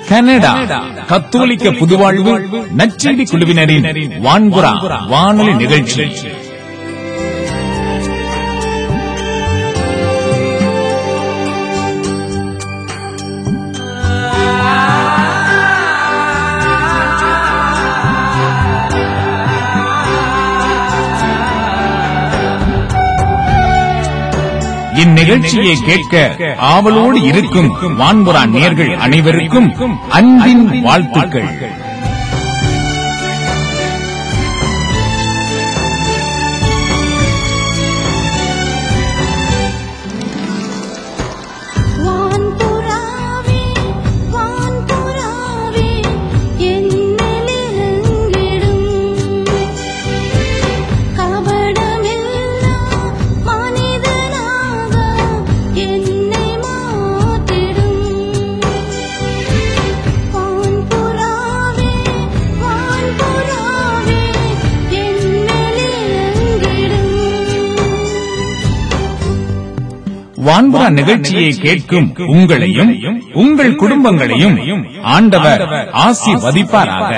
Canada கத்தோலிக்க புதுவாழ்வு நச்செடி குழுவினரின் வான்புறா வானொலி நிகழ்ச்சி இந்நிகழ்ச்சியை கேட்க ஆவலோடு இருக்கும் வான்புறா நேர்கள் அனைவருக்கும் அன்பின் வாழ்த்துக்கள் வான்புறாவே வான்புறாவே என்னிலெங்கிடும் கபடமில்லா மனிதனாக என்னை மாற்றிடும் வான்புறாவே வான்புறாவே என்னிலெங்கிடும் வான்புறா நிகழ்ச்சியை கேட்கும் உங்களையும் உங்கள் குடும்பங்களையும் ஆண்டவர் ஆசீர்வதிப்பாராக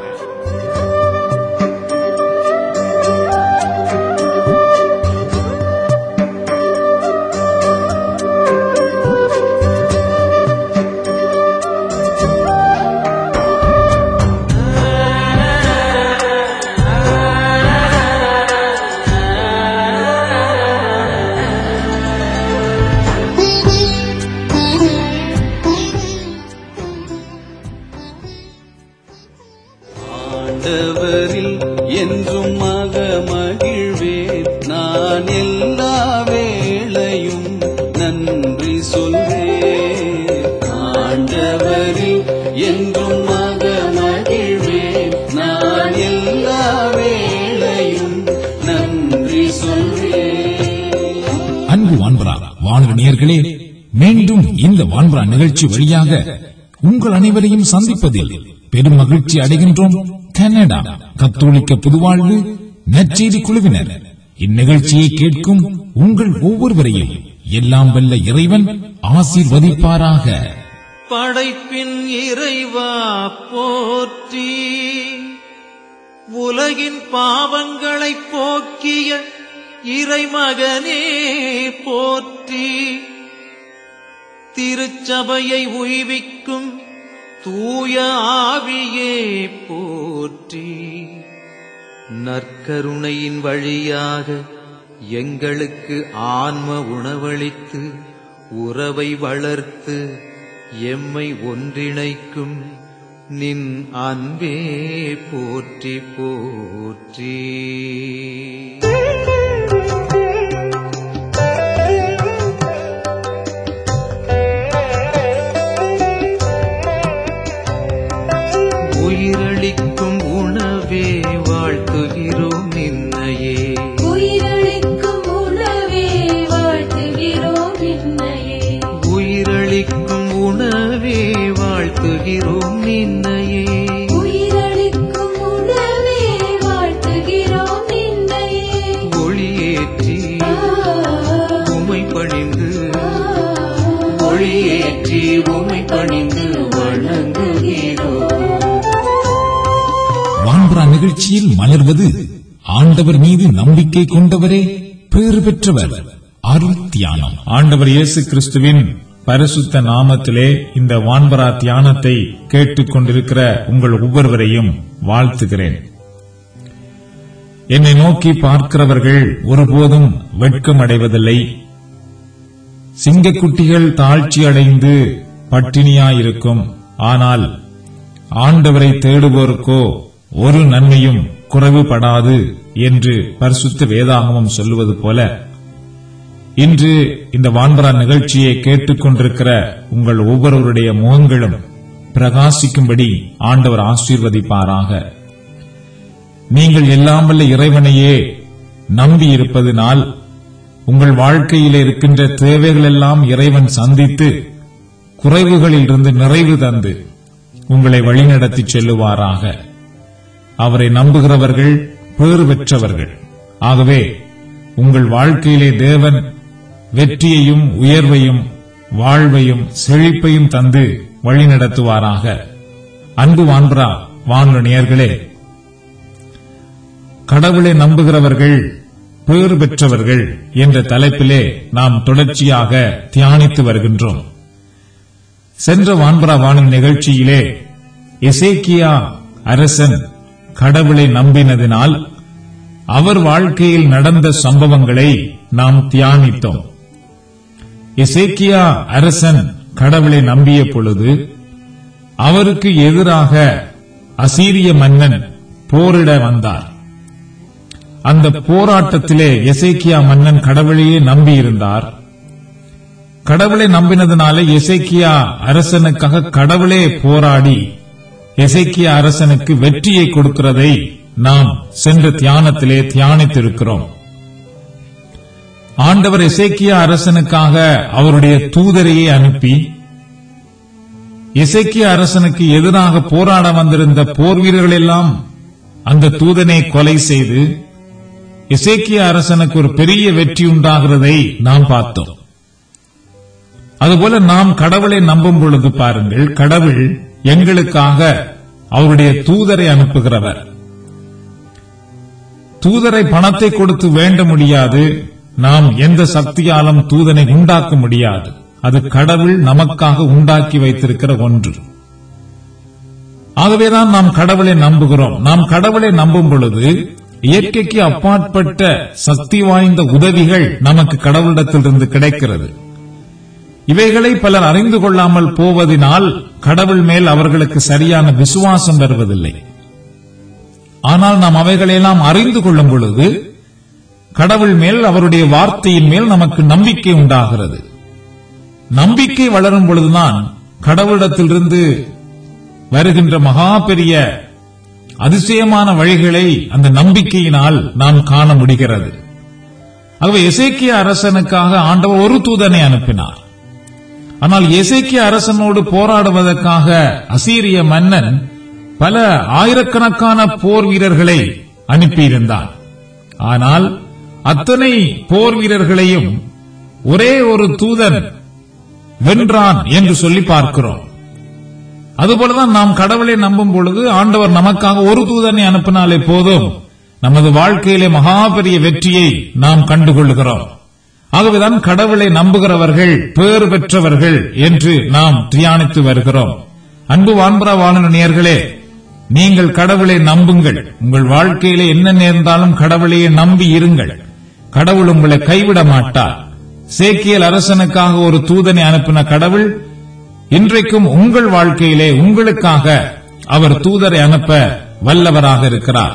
ஆண்டவரில் என்றும் மக மகிழ்வேன் நான் எல்லா வேளையும் நன்றி சொல்வேன் ஆண்டவரில் என்றும் மக மகிழ்வேன் நான் எல்லா வேளையும் நன்றி சொல்வேன் அன்பு வான்பரா வானொலி நேயர்களே மீண்டும் இந்த வான்பரா நிகழ்ச்சி வழியாக உங்கள் அனைவரையும் சந்திப்பதில் பெரும் மகிழ்ச்சி அடைகின்றோம் கனடா கத்தோலிக்க புதுவாழ்வு நற்செய்தி குழுவினர் இந்நிகழ்ச்சியை கேட்கும் உங்கள் ஒவ்வொருவரையும் எல்லாம் வல்ல இறைவன் ஆசீர்வதிப்பாராக படைப்பின் இறைவா போற்றி உலகின் பாவங்களை போக்கிய இறைமகனே போற்றி திருச்சபையை உய்விக்கும் தூய ஆவியே போற்றி நற்கருணையின் வழியாக எங்களுக்கு ஆன்ம உணவளித்து உறவை வளர்த்து எம்மை ஒன்றிணைக்கும் நின் அன்பே போற்றி போற்றி உயிரளிக்கும் உணவே வாழ்த்துகிறோம் நின்னையே உயிரளிக்கும் உணவே வாழ்த்துகிறோம் நின்னையே உயிரளிக்கும் உணவே வாழ்த்துகிறோம் நின்னையே உயிரளிக்கும் உணவே வாழ்த்துகிறோம் நின்னையே ஒளியேற்றி உமை பணிந்து ஒளியேற்றி உமை பணிந்து வணங்குகிறோம் வான்பரா நிகழ்ச்சியில் மலர்வது ஆண்டவர் மீது நம்பிக்கை கொண்டவரே பேறு பெற்றவர் அருள் தியானம் ஆண்டவர் இயேசு கிறிஸ்துவின் பரிசுத்த நாமத்திலே இந்த வான்பரா தியானத்தை கேட்டுக் கொண்டிருக்கிற உங்கள் ஒவ்வொருவரையும் வாழ்த்துகிறேன் என்னை நோக்கி பார்க்கிறவர்கள் ஒருபோதும் வெட்கமடைவதில்லை சிங்கக்குட்டிகள் தாழ்ச்சி அடைந்து பட்டினியாயிருக்கும் ஆனால் ஆண்டவரை தேடுவோருக்கோ ஒரு நன்மையும் குறைவுபடாது என்று பரிசுத்த வேதாகமம் சொல்லுவது போல இன்று இந்த வான்பரா நிகழ்ச்சியை கேட்டுக்கொண்டிருக்கிற உங்கள் ஒவ்வொருவருடைய முகங்களும் பிரகாசிக்கும்படி ஆண்டவர் ஆசீர்வதிப்பாராக நீங்கள் எல்லாம் வல்ல இறைவனையே நம்பி இருப்பதினால் உங்கள் வாழ்க்கையில் இருக்கின்ற தேவைகள் எல்லாம் இறைவன் சந்தித்து குறைவுகளிலிருந்து நிறைவு தந்து உங்களை வழிநடத்தி செல்லுவாராக அவரை நம்புகிறவர்கள் பேறு பெற்றவர்கள் ஆகவே உங்கள் வாழ்க்கையிலே தேவன் வெற்றியையும் உயர்வையும் வாழ்வையும் செழிப்பையும் தந்து வழிநடத்துவாராக அன்பு வான்பரா வானொலி நேயர்களே கடவுளை நம்புகிறவர்கள் பேறு பெற்றவர்கள் என்ற தலைப்பிலே நாம் தொடர்ச்சியாக தியானித்து வருகின்றோம் சென்ற வான்பரா வானின் நிகழ்ச்சியிலே எசேக்கியா அரசன் கடவுளை நம்பினதினால் அவர் வாழ்க்கையில் நடந்த சம்பவங்களை நாம் தியானித்தோம் எசேக்கியா அரசன் கடவுளை நம்பிய பொழுது அவருக்கு எதிராக அசீரிய மன்னன் போரிட வந்தார் அந்த போராட்டத்திலே எசேக்கியா மன்னன் கடவுளையே நம்பியிருந்தார் கடவுளை நம்பினதுனால எசேக்கியா அரசனுக்காக கடவுளே போராடி எசேக்கியா அரசனுக்கு வெற்றியை கொடுக்கிறதை நாம் சென்ற தியானத்திலே தியானித்திருக்கிறோம் ஆண்டவர் எசேக்கியா அரசனுக்காக அவருடைய தூதரையே அனுப்பி எசேக்கியா அரசனுக்கு எதிராக போராட வந்திருந்த போர் வீரர்கள் எல்லாம் அந்த தூதனை கொலை செய்து எசேக்கியா அரசனுக்கு ஒரு பெரிய வெற்றி உண்டாகிறதை நாம் பார்த்தோம் அதுபோல நாம் கடவுளை நம்பும் பொழுது பாருங்கள் கடவுள் எங்களுக்காக அவருடைய தூதரை அனுப்புகிறவர் தூதரை பணத்தை கொடுத்து வேண்ட முடியாது நாம் எந்த சக்தியாலும் தூதனை உண்டாக்க முடியாது அது கடவுள் நமக்காக உண்டாக்கி வைத்திருக்கிற ஒன்று ஆகவேதான் நாம் கடவுளை நம்புகிறோம் நாம் கடவுளை நம்பும் பொழுது இயற்கைக்கு அப்பாற்பட்ட சக்தி வாய்ந்த உதவிகள் நமக்கு கடவுளிடத்திலிருந்து கிடைக்கிறது இவைகளை பலர் அறிந்து கொள்ளாமல் போவதினால் கடவுள் மேல் அவர்களுக்கு சரியான விசுவாசம் வருவதில்லை ஆனால் நாம் அவைகளையெல்லாம் அறிந்து கொள்ளும் பொழுது கடவுள் மேல் அவருடைய வார்த்தையின் மேல் நமக்கு நம்பிக்கை உண்டாகிறது நம்பிக்கை வளரும் பொழுதுதான் கடவுளிடத்திலிருந்து வருகின்ற மகா பெரிய அதிசயமான வழிகளை அந்த நம்பிக்கையினால் நாம் காண முடிகிறது ஆகவே எசேக்கிய அரசனுக்காக ஆண்டவர் ஒரு தூதனை அனுப்பினார் ஆனால் எசேக்கிய அரசனோடு போராடுவதற்காக அசீரிய மன்னன் பல ஆயிரக்கணக்கான போர் வீரர்களை அனுப்பியிருந்தான் ஆனால் அத்தனை போர் வீரர்களையும் ஒரே ஒரு தூதன் வென்றான் என்று சொல்லி பார்க்கிறோம் அதுபோலதான் நாம் கடவுளை நம்பும் பொழுது ஆண்டவர் நமக்காக ஒரு தூதனை அனுப்பினாலே போதும் நமது வாழ்க்கையிலே மகா பெரிய வெற்றியை நாம் கண்டுகொள்கிறோம் ஆகவேதான் கடவுளை நம்புகிறவர்கள் பேறு பெற்றவர்கள் என்று நாம் தியானித்து வருகிறோம் அன்பு வான்பரா வாழன நேர்களே நீங்கள் கடவுளை நம்புங்கள் உங்கள் வாழ்க்கையிலே என்ன நேர்ந்தாலும் கடவுளையே நம்பி இருங்கள் கடவுள் உங்களை கைவிட மாட்டார் சேக்கியல் அரசனுக்காக ஒரு தூதனை அனுப்பின கடவுள் இன்றைக்கும் உங்கள் வாழ்க்கையிலே உங்களுக்காக அவர் தூதரை அனுப்ப வல்லவராக இருக்கிறார்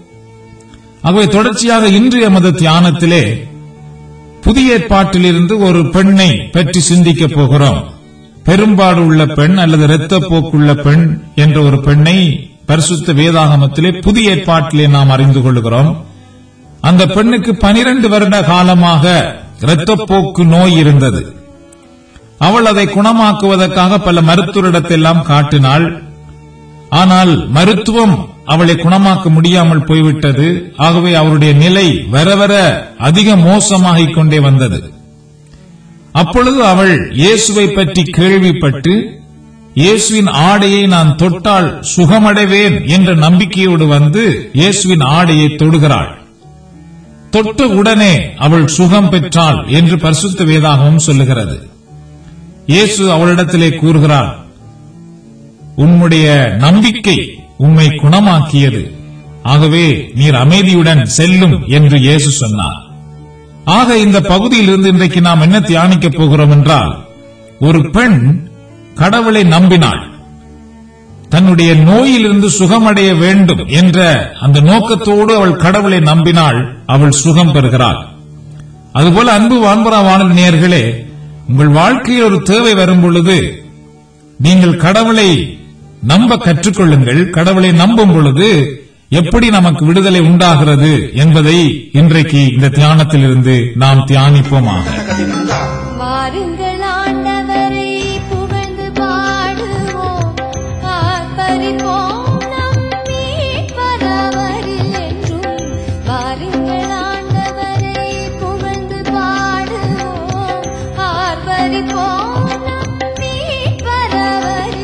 ஆகவே தொடர்ச்சியாக இன்று எமது தியானத்திலே புதிய ஏற்பாட்டிலிருந்து ஒரு பெண்ணை பற்றி சிந்திக்கப் போகிறோம் பெரும்பாடு உள்ள பெண் அல்லது இரத்தப்போக்குள்ள பெண் என்ற ஒரு பெண்ணை பரிசுத்த வேதாகமத்திலே புதிய ஏற்பாட்டிலே நாம் அறிந்து கொள்கிறோம் அந்த பெண்ணுக்கு பனிரெண்டு வருட காலமாக இரத்தப்போக்கு நோய் இருந்தது அவள் அதை குணமாக்குவதற்காக பல மருத்துவரிடத்தெல்லாம் காட்டினாள் ஆனால் மருத்துவம் அவளை குணமாக்க முடியாமல் போய்விட்டது ஆகவே அவருடைய நிலை வர வர அதிக மோசமாகிக் கொண்டே வந்தது அப்பொழுது அவள் இயேசுவை பற்றி கேள்விப்பட்டு இயேசுவின் ஆடையை நான் தொட்டால் சுகமடைவேன் என்ற நம்பிக்கையோடு வந்து இயேசுவின் ஆடையை தொடுகிறாள் தொட்ட உடனே அவள் சுகம் பெற்றாள் என்று பரிசுத்த வேதாகவும் சொல்லுகிறது இயேசு அவளிடத்திலே கூறுகிறார் உன்னுடைய நம்பிக்கை உம்மை குணமாக்கியது ஆகவே நீர் அமைதியுடன் செல்லும் என்று இயேசு சொன்னார் ஆக இந்த பகுதியிலிருந்து இன்றைக்கு நாம் என்ன தியானிக்கப் போகிறோம் என்றால் ஒரு பெண் கடவுளை நம்பினாள் தன்னுடைய நோயிலிருந்து சுகமடைய வேண்டும் என்ற அந்த நோக்கத்தோடு அவள் கடவுளை நம்பினாள் அவள் சுகம் பெறுகிறாள் அதுபோல அன்பு வான்பரா வானல் நேயர்களே உங்கள் வாழ்க்கையில் ஒரு தேவை வரும் பொழுது நீங்கள் கடவுளை நம்ப கற்றுக்கொள்ளுங்கள் கடவுளை நம்பும் பொழுது எப்படி நமக்கு விடுதலை உண்டாகிறது என்பதை இன்றைக்கு இந்த தியானத்திலிருந்து நாம் தியானிப்போமாக வாருங்கள் ஆண்டவரை புகழ்ந்து பாடுவோம் ஆர்ப்பரிப்போம் நம் மீட்பரவரில் என்றும் வாருங்கள் ஆண்டவரை புகழ்ந்து பாடுவோம் ஆர்ப்பரிப்போம் நம் மீட்பரவரில்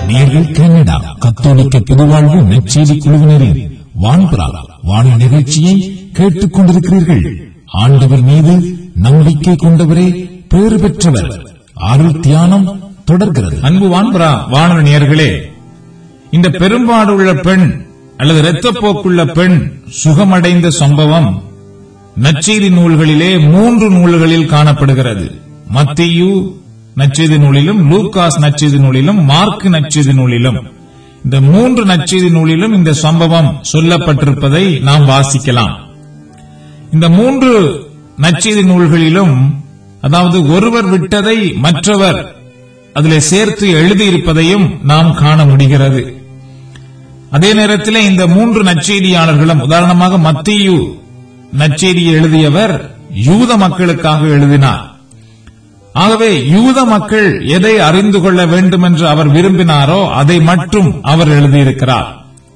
நேர்கள் கனடா கத்தோலிக்க பொதுவாழ்வு நற்செய்தி குழுவினரின் வான்புறா வானொலி நிகழ்ச்சியை கேட்டுக் கொண்டிருக்கிறீர்கள் ஆண்டவர் மீது நம்பிக்கை கொண்டவரே பேறு பெற்றவர் அருள் தியானம் தொடர்கிறது அன்பு வான்புறா வானொலி நேயர்களே இந்த பெரும்பாடு உள்ள பெண் அல்லது இரத்தப்போக்குள்ள பெண் சுகமடைந்த சம்பவம் நற்செய்தி நூல்களிலே மூன்று நூல்களில் காணப்படுகிறது மத்தியு நற்செய்தி நூலிலும் லூகாஸ் நற்செய்தி நூலிலும் மார்க் நற்செய்தி நூலிலும் இந்த மூன்று நற்செய்தி நூலிலும் இந்த சம்பவம் சொல்லப்பட்டிருப்பதை நாம் வாசிக்கலாம் இந்த மூன்று நற்செய்தி நூல்களிலும் அதாவது ஒருவர் விட்டதை மற்றவர் அதிலே சேர்த்து எழுதியிருப்பதையும் நாம் காண முடிகிறது அதே நேரத்தில் இந்த மூன்று நற்செய்தியாளர்களும் உதாரணமாக மத்தியு நற்செய்தியை எழுதியவர் யூத மக்களுக்காக எழுதினார் ஆகவே யூத மக்கள் எதை அறிந்து கொள்ள வேண்டும் என்று அவர் விரும்பினாரோ அதை மட்டும் அவர் எழுதியிருக்கிறார்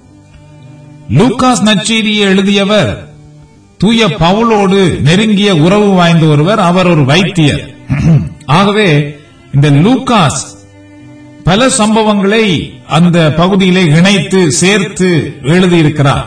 லூகாஸ் நற்செய்தியை எழுதியவர் தூய பவுலோடு நெருங்கிய உறவு வாய்ந்த ஒருவர் அவர் ஒரு வைத்தியர் ஆகவே இந்த லூகாஸ் பல சம்பவங்களை அந்த பகுதியிலே இணைத்து சேர்த்து எழுதியிருக்கிறார்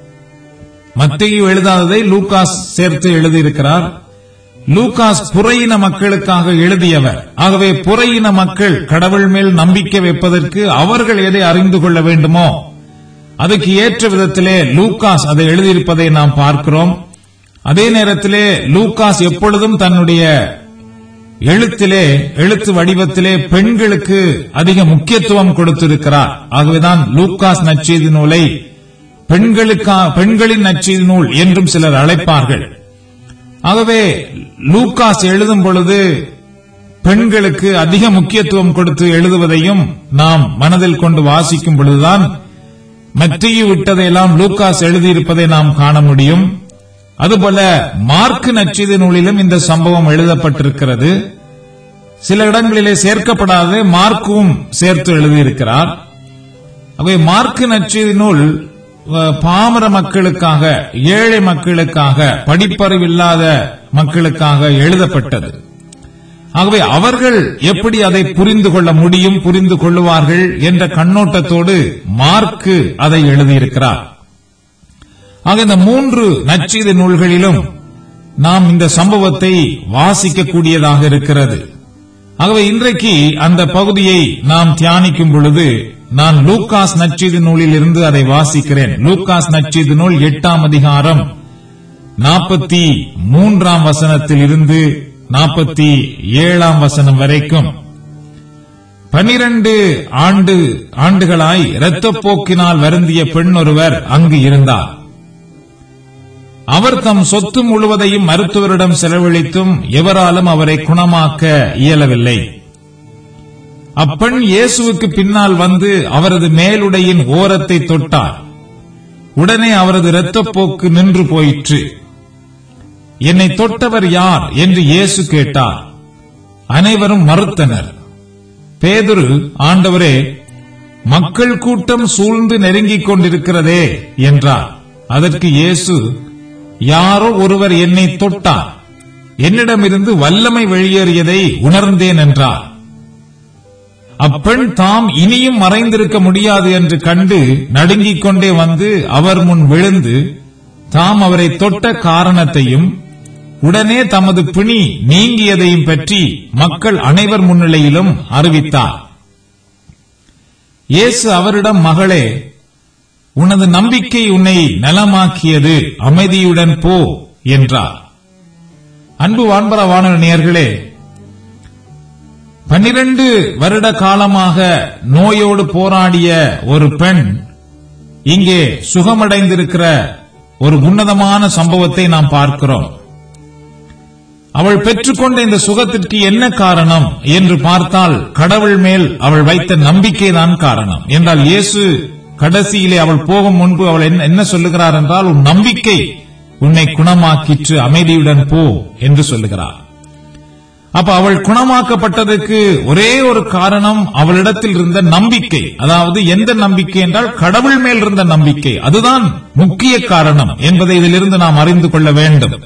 மத்திய எழுதாததை லூகாஸ் சேர்த்து எழுதியிருக்கிறார் லூகாஸ் புறையின மக்களுக்காக எழுதியவர் ஆகவே புறையின மக்கள் கடவுள் மேல் நம்பிக்கை வைப்பதற்கு அவர்கள் எதை அறிந்து கொள்ள வேண்டுமோ அதுக்கு ஏற்ற விதத்திலே லூகாஸ் அதை எழுதியிருப்பதை நாம் பார்க்கிறோம் அதே நேரத்திலே லூகாஸ் எப்பொழுதும் தன்னுடைய எழுத்திலே எழுத்து வடிவத்திலே பெண்களுக்கு அதிக முக்கியத்துவம் கொடுத்திருக்கிறார் ஆகவேதான் லூக்காஸ் நற்செய்தி நூலை பெண்களுக்கா பெண்களின் நற்செய்தி நூல் என்றும் சிலர் அழைப்பார்கள் ஆகவே லூக்காஸ் எழுதும் பொழுது பெண்களுக்கு அதிக முக்கியத்துவம் கொடுத்து எழுதுவதையும் நாம் மனதில் கொண்டு வாசிக்கும் பொழுதுதான் மத்திய விட்டதையெல்லாம் லூக்காஸ் எழுதியிருப்பதை நாம் காண முடியும் அதுபோல மார்க் நச்செய்தி நூலிலும் இந்த சம்பவம் எழுதப்பட்டிருக்கிறது சில இடங்களிலே சேர்க்கப்படாத மார்க்கும் சேர்த்து எழுதியிருக்கிறார் அவை மார்க் நச்செய்தி நூல் அஹ், பாமர மக்களுக்காக ஏழை மக்களுக்காக படிப்பறிவில்லாத மக்களுக்காக எழுதப்பட்டது ஆகவே அவர்கள் எப்படி அதை புரிந்து கொள்ள முடியும் புரிந்து கொள்ளுவார்கள் என்ற கண்ணோட்டத்தோடு மார்க்கு அதை எழுதியிருக்கிறார் ஆக இந்த மூன்று நற்செய்தி நூல்களிலும் நாம் இந்த சம்பவத்தை வாசிக்கக்கூடியதாக இருக்கிறது ஆகவே இன்றைக்கு அந்த பகுதியை நாம் தியானிக்கும் பொழுது நான் லூக்காஸ் நற்செய்தி நூலில் இருந்து அதை வாசிக்கிறேன் லூக்காஸ் நற்செய்தி நூல் எட்டாம் அதிகாரம் நாற்பத்தி மூன்றாம் வசனத்தில் இருந்து நாற்பத்தி ஏழாம் வசனம் வரைக்கும் பனிரண்டு ஆண்டு ஆண்டுகளாய் இரத்தப்போக்கினால் வருந்திய பெண் ஒருவர் அங்கு இருந்தார் அவர் தம் சொத்து முழுவதையும் மருத்துவரிடம் செலவழித்தும் எவராலும் அவரை குணமாக்க இயலவில்லை அப்பெண் இயேசுவுக்கு பின்னால் வந்து அவரது மேலுடையின் ஓரத்தை தொட்டார் உடனே அவரது இரத்தப்போக்கு நின்று போயிற்று என்னை தொட்டவர் யார் என்று இயேசு கேட்டார் அனைவரும் மறுத்தனர் பேதுரு ஆண்டவரே மக்கள் கூட்டம் சூழ்ந்து நெருங்கிக் கொண்டிருக்கிறதே என்றார் அதற்கு இயேசு யாரோ ஒருவர் என்னை தொட்டார் என்னிடமிருந்து வல்லமை வெளியேறியதை உணர்ந்தேன் என்றார் அப்பெண் தாம் இனியும் மறைந்திருக்க முடியாது என்று கண்டு நடுங்கிக் கொண்டே வந்து அவர் முன் விழுந்து தாம் அவரை தொட்ட காரணத்தையும் உடனே தமது பிணி நீங்கியதையும் பற்றி மக்கள் அனைவர் முன்னிலையிலும் அறிவித்தார் இயேசு அவரிடம் மகளே உனது நம்பிக்கை உன்னை நலமாக்கியது அமைதியுடன் போ என்றார் அன்பு வான்பர வானொலி நேயர்களே பன்னிரண்டு வருட காலமாக நோயோடு போராடிய ஒரு பெண் இங்கே சுகமடைந்திருக்கிற ஒரு உன்னதமான சம்பவத்தை நாம் பார்க்கிறோம் அவள் பெற்றுக்கொண்ட இந்த சுகத்திற்கு என்ன காரணம் என்று பார்த்தால் கடவுள் மேல் அவள் வைத்த நம்பிக்கைதான் காரணம் என்றால் இயேசு கடைசியிலே அவள் போகும் முன்பு அவள் என்ன- என்ன சொல்லுகிறார் என்றால் உன் நம்பிக்கை உன்னை குணமாக்கிற்று அமைதியுடன் போ என்று சொல்லுகிறார் அப்ப அவள் குணமாக்கப்பட்டதற்கு ஒரே ஒரு காரணம் அவளிடத்தில் இருந்த நம்பிக்கை அதாவது எந்த நம்பிக்கை என்றால் கடவுள் மேல் இருந்த நம்பிக்கை அதுதான் முக்கிய காரணம் என்பதை இதிலிருந்து நாம் அறிந்து கொள்ள வேண்டும்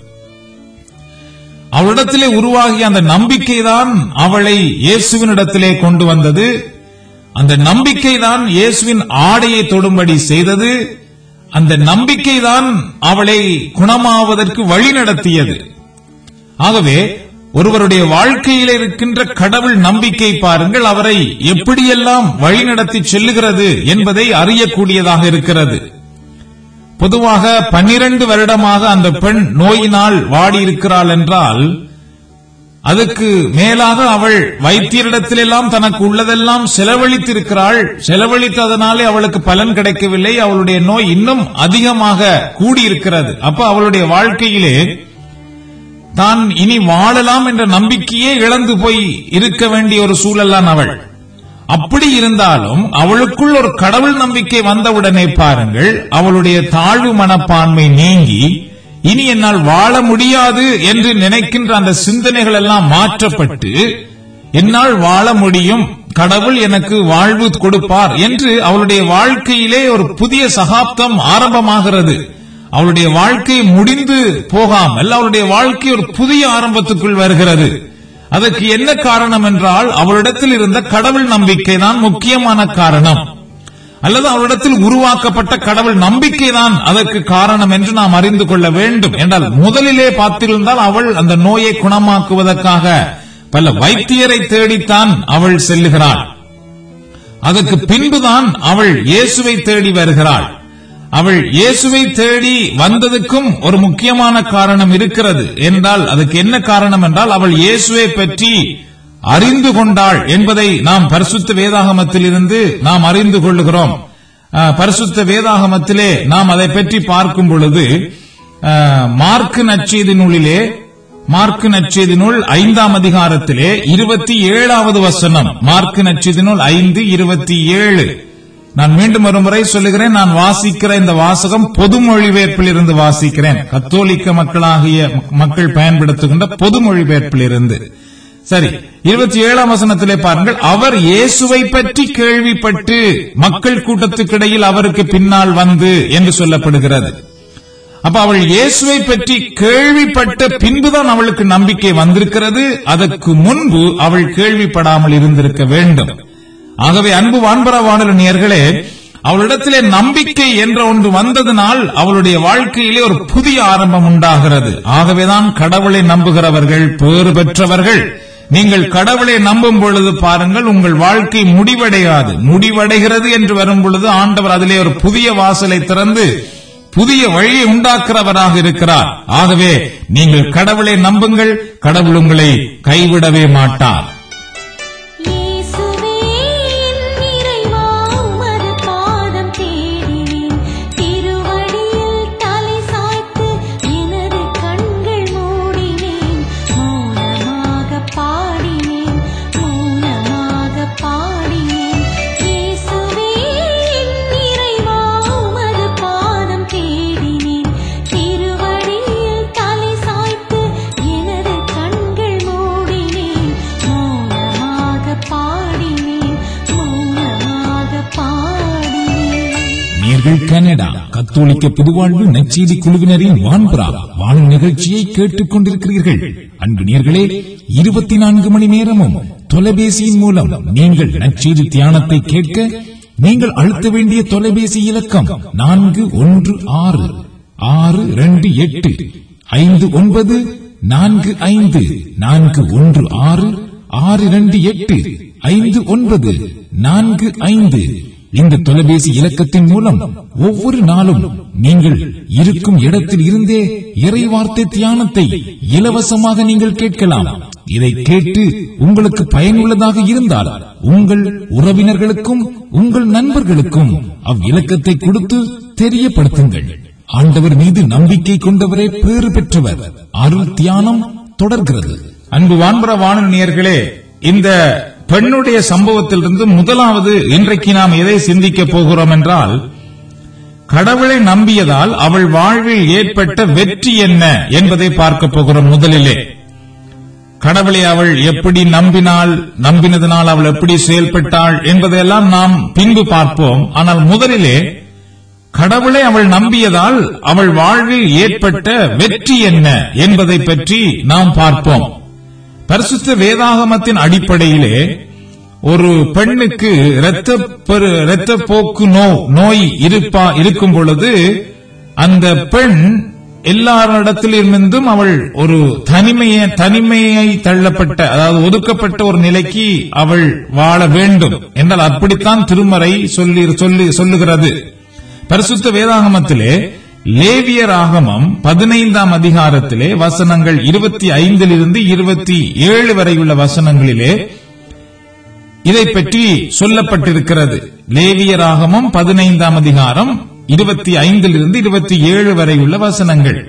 அவளிடத்திலே உருவாகிய அந்த நம்பிக்கைதான் அவளை இயேசுவினிடத்திலே கொண்டு வந்தது அந்த நம்பிக்கை தான் இயேசுவின் ஆடையை தொடும்படி செய்தது அந்த நம்பிக்கை தான் அவளை குணமாவதற்கு வழி நடத்தியது ஆகவே ஒருவருடைய வாழ்க்கையில் இருக்கின்ற கடவுள் நம்பிக்கை பாருங்கள் அவரை எப்படியெல்லாம் வழிநடத்தி செல்லுகிறது என்பதை அறியக்கூடியதாக இருக்கிறது பொதுவாக பன்னிரண்டு வருடமாக அந்த பெண் நோயினால் வாடியிருக்கிறாள் என்றால் அதுக்கு மேலாக அவள் வைத்தியரிடத்திலெல்லாம் தனக்கு உள்ளதெல்லாம் செலவழித்திருக்கிறாள் செலவழித்ததனாலே அவளுக்கு பலன் கிடைக்கவில்லை அவளுடைய நோய் இன்னும் அதிகமாக கூடியிருக்கிறது அப்ப அவளுடைய வாழ்க்கையிலே தான் இனி வாழலாம் என்ற நம்பிக்கையே இழந்து போய் இருக்க வேண்டிய ஒரு சூழல்தான் அவள் அப்படி இருந்தாலும் அவளுக்குள் ஒரு கடவுள் நம்பிக்கை வந்தவுடனே பாருங்கள் அவளுடைய தாழ்வு மனப்பான்மை நீங்கி இனி என்னால் வாழ முடியாது என்று நினைக்கின்ற அந்த சிந்தனைகள் எல்லாம் மாற்றப்பட்டு என்னால் வாழ முடியும் கடவுள் எனக்கு வாழ்வு கொடுப்பார் என்று அவளுடைய வாழ்க்கையிலே ஒரு புதிய சகாப்தம் ஆரம்பமாகிறது அவளுடைய வாழ்க்கை முடிந்து போகாமல் அவளுடைய வாழ்க்கை ஒரு புதிய ஆரம்பத்துக்குள் வருகிறது அதற்கு என்ன காரணம் என்றால் அவளிடத்தில் இருந்த கடவுள் நம்பிக்கை தான் முக்கியமான காரணம் அல்லது அவளிடத்தில் உருவாக்கப்பட்ட கடவுள் நம்பிக்கை தான் அதற்கு காரணம் என்று நாம் அறிந்து கொள்ள வேண்டும் என்றால் முதலிலே பார்த்திருந்தால் அவள் அந்த நோயை குணமாக்குவதற்காக பல வைத்தியரை தேடித்தான் அவள் செல்லுகிறாள் அதற்கு பின்புதான் அவள் இயேசுவை தேடி வருகிறாள் அவள் இயேசுவை தேடி வந்ததுக்கும் ஒரு முக்கியமான காரணம் இருக்கிறது என்றால் அதுக்கு என்ன காரணம் என்றால் அவள் இயேசுவை பற்றி அறிந்து கொண்டாள் என்பதை நாம் பரிசுத்த வேதாகமத்தில் இருந்து நாம் அறிந்து கொள்ளுகிறோம் அஹ், பரிசுத்த வேதாகமத்திலே நாம் அதை பற்றி பார்க்கும் பொழுது அஹ், மார்க்கு நற்செய்தி நூலிலே மார்க்கு நற்செய்தி நூல் ஐந்தாம் அதிகாரத்திலே இருபத்தி ஏழாவது வசனம் மார்க்கு நற்செய்தி நூல் ஐந்து இருபத்தி ஏழு நான் மீண்டும் ஒரு முறை சொல்லுகிறேன் நான் வாசிக்கிற இந்த வாசகம் பொது மொழிபெயர்ப்பில் இருந்து வாசிக்கிறேன் கத்தோலிக்க மக்களாகிய மக்கள் பயன்படுத்துகின்ற பொது மொழிபெயர்ப்பில் இருந்து சரி இருபத்தி ஏழாம் வசனத்திலே பாருங்கள் அவர் இயேசுவை பற்றி கேள்விப்பட்டு மக்கள் கூட்டத்துக்கிடையில் அவருக்கு பின்னால் வந்து என்று சொல்லப்படுகிறது அப்ப அவள் இயேசுவை பற்றி கேள்விப்பட்ட பின்புதான் அவளுக்கு நம்பிக்கை வந்திருக்கிறது அதற்கு முன்பு அவள் கேள்விப்படாமல் இருந்திருக்க வேண்டும் ஆகவே அன்பு வான்பர வானரணியர்களே அவளிடத்திலே நம்பிக்கை என்ற ஒன்று வந்ததனால் அவளுடைய வாழ்க்கையிலே ஒரு புதிய ஆரம்பம் உண்டாகிறது ஆகவேதான் கடவுளை நம்புகிறவர்கள் பேறு பெற்றவர்கள் நீங்கள் கடவுளை நம்பும் பொழுது பாருங்கள் உங்கள் வாழ்க்கை முடிவடையாது முடிவடைகிறது என்று வரும் பொழுது ஆண்டவர் அதிலே ஒரு புதிய வாசலை திறந்து புதிய வழியை உண்டாக்குறவராக இருக்கிறார் ஆகவே நீங்கள் கடவுளை நம்புங்கள் கடவுள் உங்களை கைவிடவே மாட்டார் இயேசுவே என் இறைவா உமது பாதம் தேடினேன் திருவடியில் தலை சாய்த்து எனது கண்கள் மூடினேன் மௌனமாக பாடினேன் மௌனமாக பாடினேன் இயேசுவே என் இறைவா உமது பாதம் தேடினேன் திருவடியில் தலை சாய்த்து எனது கண்கள் மூடினேன் மௌனமாக பாடினேன் மௌனமாக பாடினேன் நேர்கள் கனடா கத்தோலிக்க புதுவாழ்வு நற்செய்தி குழுவினரின் வான்புறா வாழும் நிகழ்ச்சியை கேட்டுக் கொண்டிருக்கிறீர்கள் அன்பு நேர்களே இருபத்தி நான்கு மணி நேரமும் தொலைபேசியின் மூலம் நீங்கள் நற்செய்தி தியானத்தை கேட்க நீங்கள் அழுத்த வேண்டிய தொலைபேசி இலக்கம் நான்கு ஒன்று ஆறு ஆறு இரண்டு எட்டு ஐந்து ஒன்பது நான்கு ஐந்து நான்கு ஒன்று ஆறு ஆறு இரண்டு எட்டு ஐந்து ஒன்பது நான்கு ஐந்து இந்த தொலைபேசி இலக்கத்தின் மூலம் ஒவ்வொரு நாளும் நீங்கள் இருக்கும் இடத்தில் இருந்தே இறைவார்த்தை தியானத்தை இலவசமாக நீங்கள் கேட்கலாம் இதை கேட்டு உங்களுக்கு பயனுள்ளதாக இருந்தால் உங்கள் உறவினர்களுக்கும் உங்கள் நண்பர்களுக்கும் அவ்விலக்கத்தை கொடுத்து தெரியப்படுத்துங்கள் ஆண்டவர் மீது நம்பிக்கை கொண்டவரே பேறு பெற்றவர் அருள் தியானம் தொடர்கிறது அன்பு வான்பர வானநியர்களே இந்த பெண்ணுடைய சம்பவத்திலிருந்து முதலாவது இன்றைக்கு நாம் எதை சிந்திக்க போகிறோம் என்றால் கடவுளை நம்பியதால் அவள் வாழ்வில் ஏற்பட்ட வெற்றி என்ன என்பதை பார்க்க போகிறோம் முதலிலே கடவுளை அவள் எப்படி நம்பினாள் நம்பினதனால் அவள் எப்படி செயல்பட்டாள் என்பதையெல்லாம் நாம் பின்பு பார்ப்போம் ஆனால் முதலிலே கடவுளை அவள் நம்பியதால் அவள் வாழ்வில் ஏற்பட்ட வெற்றி என்ன என்பதை பற்றி நாம் பார்ப்போம் பரிசுத்த வேதாகமத்தின் அடிப்படையிலே ஒரு பெண்ணுக்கு இரத்த பெரு இரத்த போக்கு நோ நோய் இருப்பா இருக்கும் பொழுது அந்த பெண் எல்லாரிடத்திலிருந்தும் அவள் ஒரு தனிமையை தனிமையை தள்ளப்பட்ட அதாவது ஒதுக்கப்பட்ட ஒரு நிலைக்கு அவள் வாழ வேண்டும் என்றால் அப்படித்தான் திருமறை சொல்லி சொல்லி சொல்லுகிறது பரிசுத்த வேதாகமத்திலே லேவியர் ஆகமம் பதினைந்தாம் அதிகாரத்திலே வசனங்கள் இருபத்தி ஐந்திலிருந்து இருபத்தி ஏழு வரை உள்ள வசனங்களிலே இதை பற்றி சொல்லப்பட்டிருக்கிறது லேவியராகமம் பதினைந்தாம் அதிகாரம் இருபத்தி ஐந்திலிருந்து இருபத்தி ஏழு வரை உள்ள வசனங்கள்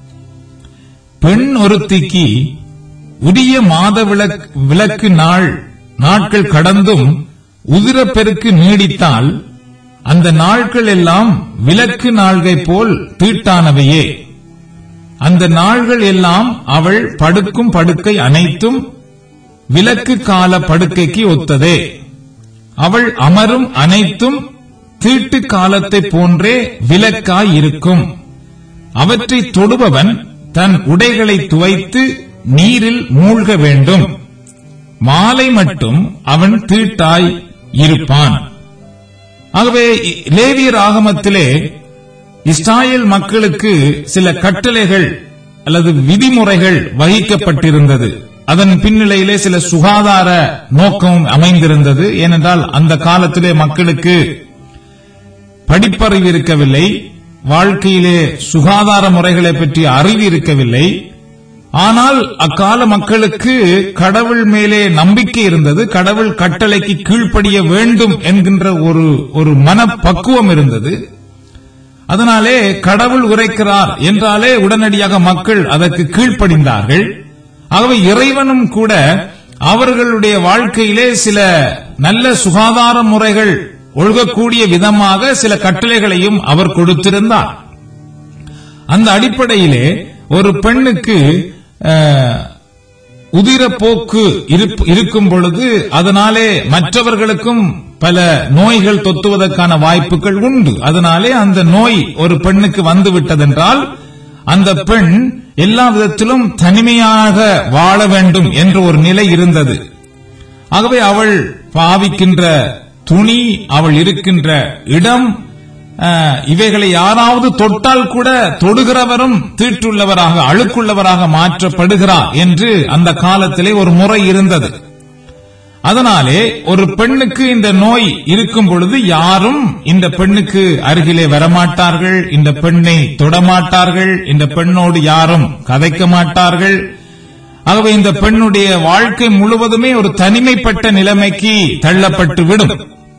பெண் ஒருத்திக்கு உரிய மாத விளக்கு விளக்கு நாள் நாட்கள் கடந்தும் உதிரப்பெருக்கு நீடித்தால் அந்த நாட்கள் எல்லாம் விளக்கு நாள்கை போல் தீட்டானவையே அந்த நாள்கள் எல்லாம் அவள் படுக்கும் படுக்கை அனைத்தும் விலக்கு கால படுக்கைக்கு ஒத்ததே அவள் அமரும் அனைத்தும் தீட்டு காலத்தை போன்றே விலக்காய் இருக்கும் அவற்றை தொடுபவன் தன் உடைகளை துவைத்து நீரில் மூழ்க வேண்டும் மாலை மட்டும் அவன் தீட்டாய் இருப்பான் ஆகவே லேவியர் ஆகமத்திலே இஸ்ராயேல் மக்களுக்கு சில கட்டளைகள் அல்லது விதிமுறைகள் வகிக்கப்பட்டிருந்தது அதன் பின்னிலையிலே சில சுகாதார நோக்கமும் அமைந்திருந்தது ஏனென்றால் அந்த காலத்திலே மக்களுக்கு படிப்பறிவு இருக்கவில்லை வாழ்க்கையிலே சுகாதார முறைகளை பற்றி அறிவு இருக்கவில்லை ஆனால் அக்கால மக்களுக்கு கடவுள் மேலே நம்பிக்கை இருந்தது கடவுள் கட்டளைக்கு கீழ்ப்படிய வேண்டும் என்கின்ற ஒரு ஒரு மனப்பக்குவம் இருந்தது அதனாலே கடவுள் உரைக்கிறார் என்றாலே உடனடியாக மக்கள் அதற்கு கீழ்ப்படிந்தார்கள் ஆகவே இறைவனும் கூட அவர்களுடைய வாழ்க்கையிலே சில நல்ல சுகாதார முறைகள் ஒழுகக்கூடிய விதமாக சில கட்டளைகளையும் அவர் கொடுத்திருந்தார் அந்த அடிப்படையிலே ஒரு பெண்ணுக்கு அஹ், உதிரப்போக்கு இருப்- இருக்கும் பொழுது அதனாலே மற்றவர்களுக்கும் பல நோய்கள் தொத்துவதற்கான வாய்ப்புகள் உண்டு அதனாலே அந்த நோய் ஒரு பெண்ணுக்கு வந்து விட்டதென்றால் அந்த பெண் எல்லா விதத்திலும் தனிமையாக வாழ வேண்டும் என்ற ஒரு நிலை இருந்தது ஆகவே அவள் பாவிக்கின்ற துணி அவள் இருக்கின்ற இடம் அஹ், இவைகளை யாராவது தொட்டால் கூட தொடுகிறவரும் தீட்டுள்ளவராக அழுக்குள்ளவராக மாற்றப்படுகிறார் என்று அந்த காலத்திலே ஒரு முறை இருந்தது அதனாலே ஒரு பெண்ணுக்கு இந்த நோய் இருக்கும் பொழுது யாரும் இந்த பெண்ணுக்கு அருகிலே வரமாட்டார்கள் இந்த பெண்ணை தொடமாட்டார்கள் இந்த பெண்ணோடு யாரும் கதைக்க மாட்டார்கள் ஆகவே இந்த பெண்ணுடைய வாழ்க்கை முழுவதுமே ஒரு தனிமைப்பட்ட நிலைமைக்கு தள்ளப்பட்டு விடும்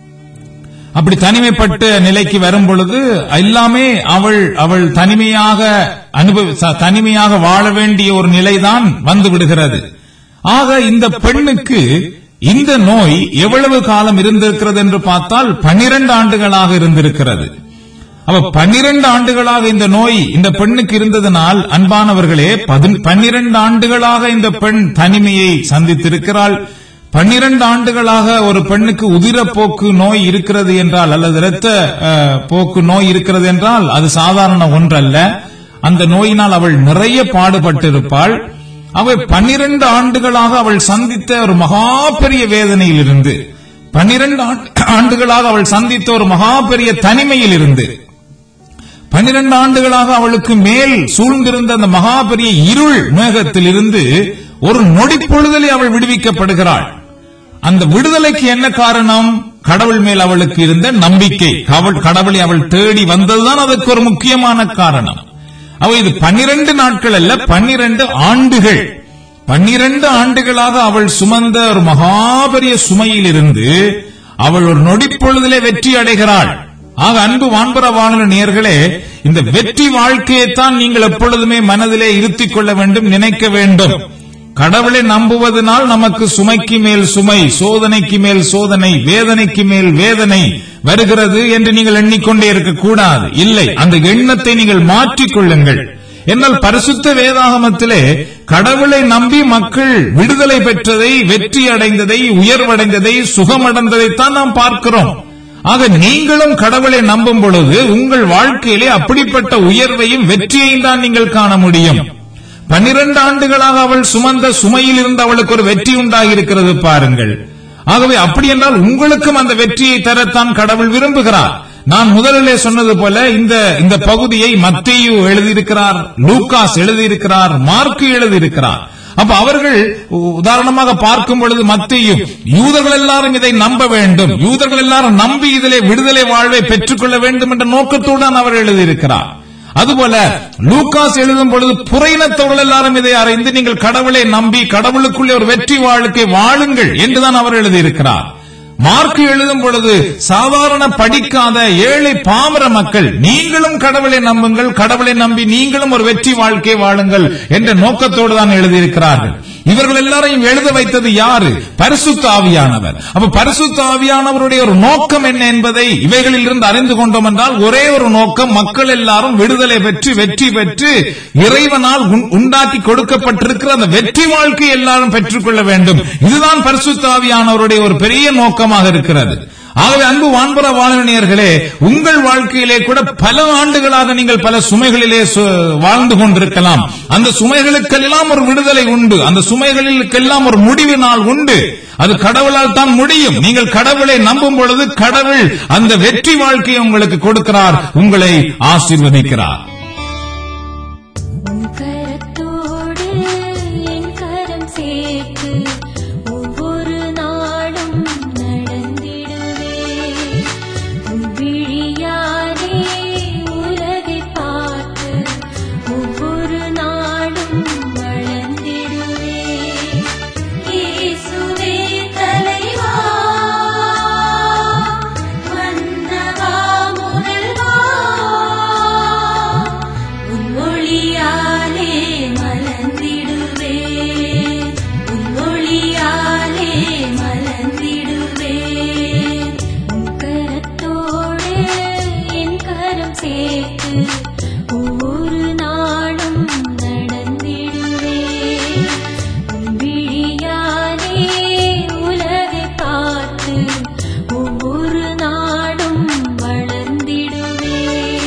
அப்படி தனிமைப்பட்ட நிலைக்கு வரும் பொழுது எல்லாமே அவள் அவள் தனிமையாக அனுபவி ச- தனிமையாக வாழ வேண்டிய ஒரு நிலைதான் வந்து விடுகிறது ஆக இந்த பெண்ணுக்கு இந்த நோய் எவ்வளவு காலம் இருந்திருக்கிறது என்று பார்த்தால் பன்னிரண்டு ஆண்டுகளாக இருந்திருக்கிறது அவ பன்னிரண்டு ஆண்டுகளாக இந்த நோய் இந்த பெண்ணுக்கு இருந்ததனால் அன்பானவர்களே பதி- பன்னிரண்டு ஆண்டுகளாக இந்த பெண் தனிமையை சந்தித்திருக்கிறாள் பன்னிரண்டு ஆண்டுகளாக ஒரு பெண்ணுக்கு உதிரப்போக்கு நோய் இருக்கிறது என்றால் அல்லது இரத்த அஹ், போக்கு நோய் இருக்கிறது என்றால் அது சாதாரண ஒன்றல்ல அந்த நோயினால் அவள் நிறைய பாடுபட்டிருப்பாள் அவள் பன்னிரண்டு ஆண்டுகளாக அவள் சந்தித்த ஒரு மகா பெரிய வேதனையில் இருந்து பன்னிரண்டு ஆண்டுகளாக அவள் சந்தித்த ஒரு மகா பெரிய தனிமையில் இருந்து பன்னிரண்டு ஆண்டுகளாக அவளுக்கு மேல் சூழ்ந்திருந்த அந்த மகா பெரிய இருள் மேகத்தில் இருந்து ஒரு நொடி பொழுதலே அவள் விடுவிக்கப்படுகிறாள் அந்த விடுதலைக்கு என்ன காரணம் கடவுள் மேல் அவளுக்கு இருந்த நம்பிக்கை அவள் கடவுளை அவள் தேடி வந்ததுதான் அதற்கு ஒரு முக்கியமான காரணம் அவ இது பன்னிரண்டு நாட்கள் அல்ல பன்னிரண்டு ஆண்டுகள் பன்னிரண்டு ஆண்டுகளாக அவள் சுமந்த ஒரு மகாபெரிய சுமையில் இருந்து அவள் ஒரு நொடிப்பொழுதிலே வெற்றி அடைகிறாள் ஆக அன்பு வான்பர வானொலி நேயர்களே இந்த வெற்றி வாழ்க்கையைத்தான் நீங்கள் எப்பொழுதுமே மனதிலே இருத்திக் கொள்ள வேண்டும் நினைக்க வேண்டும் கடவுளை நம்புவதனால் நமக்கு சுமைக்கு மேல் சுமை சோதனைக்கு மேல் சோதனை வேதனைக்கு மேல் வேதனை வருகிறது என்று நீங்கள் எண்ணிக்கொண்டே இருக்கக்கூடாது இல்லை அந்த எண்ணத்தை நீங்கள் மாற்றிக் கொள்ளுங்கள் என்னால் பரிசுத்த வேதாகமத்திலே கடவுளை நம்பி மக்கள் விடுதலை பெற்றதை வெற்றி அடைந்ததை உயர்வடைந்ததை சுகமடைந்ததைத்தான் நாம் பார்க்கிறோம் ஆக நீங்களும் கடவுளை நம்பும் பொழுது உங்கள் வாழ்க்கையிலே அப்படிப்பட்ட உயர்வையும் வெற்றியையும் தான் நீங்கள் காண முடியும் பன்னிரண்டு ஆண்டுகளாக அவள் சுமந்த சுமையில் இருந்து அவளுக்கு ஒரு வெற்றி உண்டாகி இருக்கிறது பாருங்கள் ஆகவே அப்படி என்றால் உங்களுக்கும் அந்த வெற்றியை தரத்தான் கடவுள் விரும்புகிறார் நான் முதலிலே சொன்னது போல இந்த இந்த பகுதியை மத்தேயு எழுதியிருக்கிறார் லூகாஸ் எழுதியிருக்கிறார் மார்க்கு எழுதியிருக்கிறார் அப்ப அவர்கள் உ- உதாரணமாக பார்க்கும் பொழுது மத்தியும் யூதர்கள் எல்லாரும் இதை நம்ப வேண்டும் யூதர்கள் எல்லாரும் நம்பி இதிலே விடுதலை வாழ்வை பெற்றுக்கொள்ள வேண்டும் என்ற நோக்கத்துடன் அவர் எழுதியிருக்கிறார் அதுபோல லூகாஸ் எழுதும் பொழுது புறையினத்தவர்கள் எல்லாரும் இதை அறிந்து நீங்கள் கடவுளை நம்பி கடவுளுக்குள்ளே ஒரு வெற்றி வாழ்க்கை வாழுங்கள் என்றுதான் அவர் எழுதியிருக்கிறார் மார்க்கு எழுதும் பொழுது சாதாரண படிக்காத ஏழை பாமர மக்கள் நீங்களும் கடவுளை நம்புங்கள் கடவுளை நம்பி நீங்களும் ஒரு வெற்றி வாழ்க்கை வாழுங்கள் என்ற நோக்கத்தோடு தான் எழுதியிருக்கிறார்கள் இவர்கள் எல்லாரையும் எழுத வைத்தது யாரு பரிசுத்த ஆவியானவர் அப்ப பரிசுத்த ஆவியானவருடைய ஒரு நோக்கம் என்ன என்பதை இவைகளில் இருந்து அறிந்து கொண்டோம் என்றால் ஒரே ஒரு நோக்கம் மக்கள் எல்லாரும் விடுதலை பெற்று வெற்றி பெற்று இறைவனால் உண்- உண்டாக்கி கொடுக்கப்பட்டிருக்கிற அந்த வெற்றி வாழ்க்கை எல்லாரும் பெற்றுக்கொள்ள வேண்டும் இதுதான் பரிசுத்த ஆவியானவருடைய ஒரு பெரிய நோக்கமாக இருக்கிறது ஆகவே அன்பு வான்புற வாழனியர்களே உங்கள் வாழ்க்கையிலே கூட பல ஆண்டுகளாக நீங்கள் பல சுமைகளிலே சு- வாழ்ந்து கொண்டிருக்கலாம் அந்த சுமைகளுக்கெல்லாம் ஒரு விடுதலை உண்டு அந்த சுமைகளுக்கெல்லாம் ஒரு முடிவு நாள் உண்டு அது கடவுளால் தான் முடியும் நீங்கள் கடவுளை நம்பும் பொழுது கடவுள் அந்த வெற்றி வாழ்க்கையை உங்களுக்கு கொடுக்கிறார் உங்களை ஆசீர்வதிக்கிறார் உன் கரத்தோடு என் கரம் சேர்த்து ஒவ்வொரு நாளும் நடந்திடுவே உன் விழியாலே உலகை பார்த்து ஒவ்வொரு நாளும் வளர்ந்திடுவே இயேசுவே தலைவா மன்னவா முதல்வா உன் ஒளியாலே மலர்ந்திடுவே உன் ஒளியாலே மலர்ந்திடுவே உன் கரத்தோடு என் கரம் சேர்த்து ஒவ்வொரு நாளும் நடந்திடுவே உன் விழியாலே உலகை பார்த்து ஒவ்வொரு நாளும் வளர்ந்திடுவே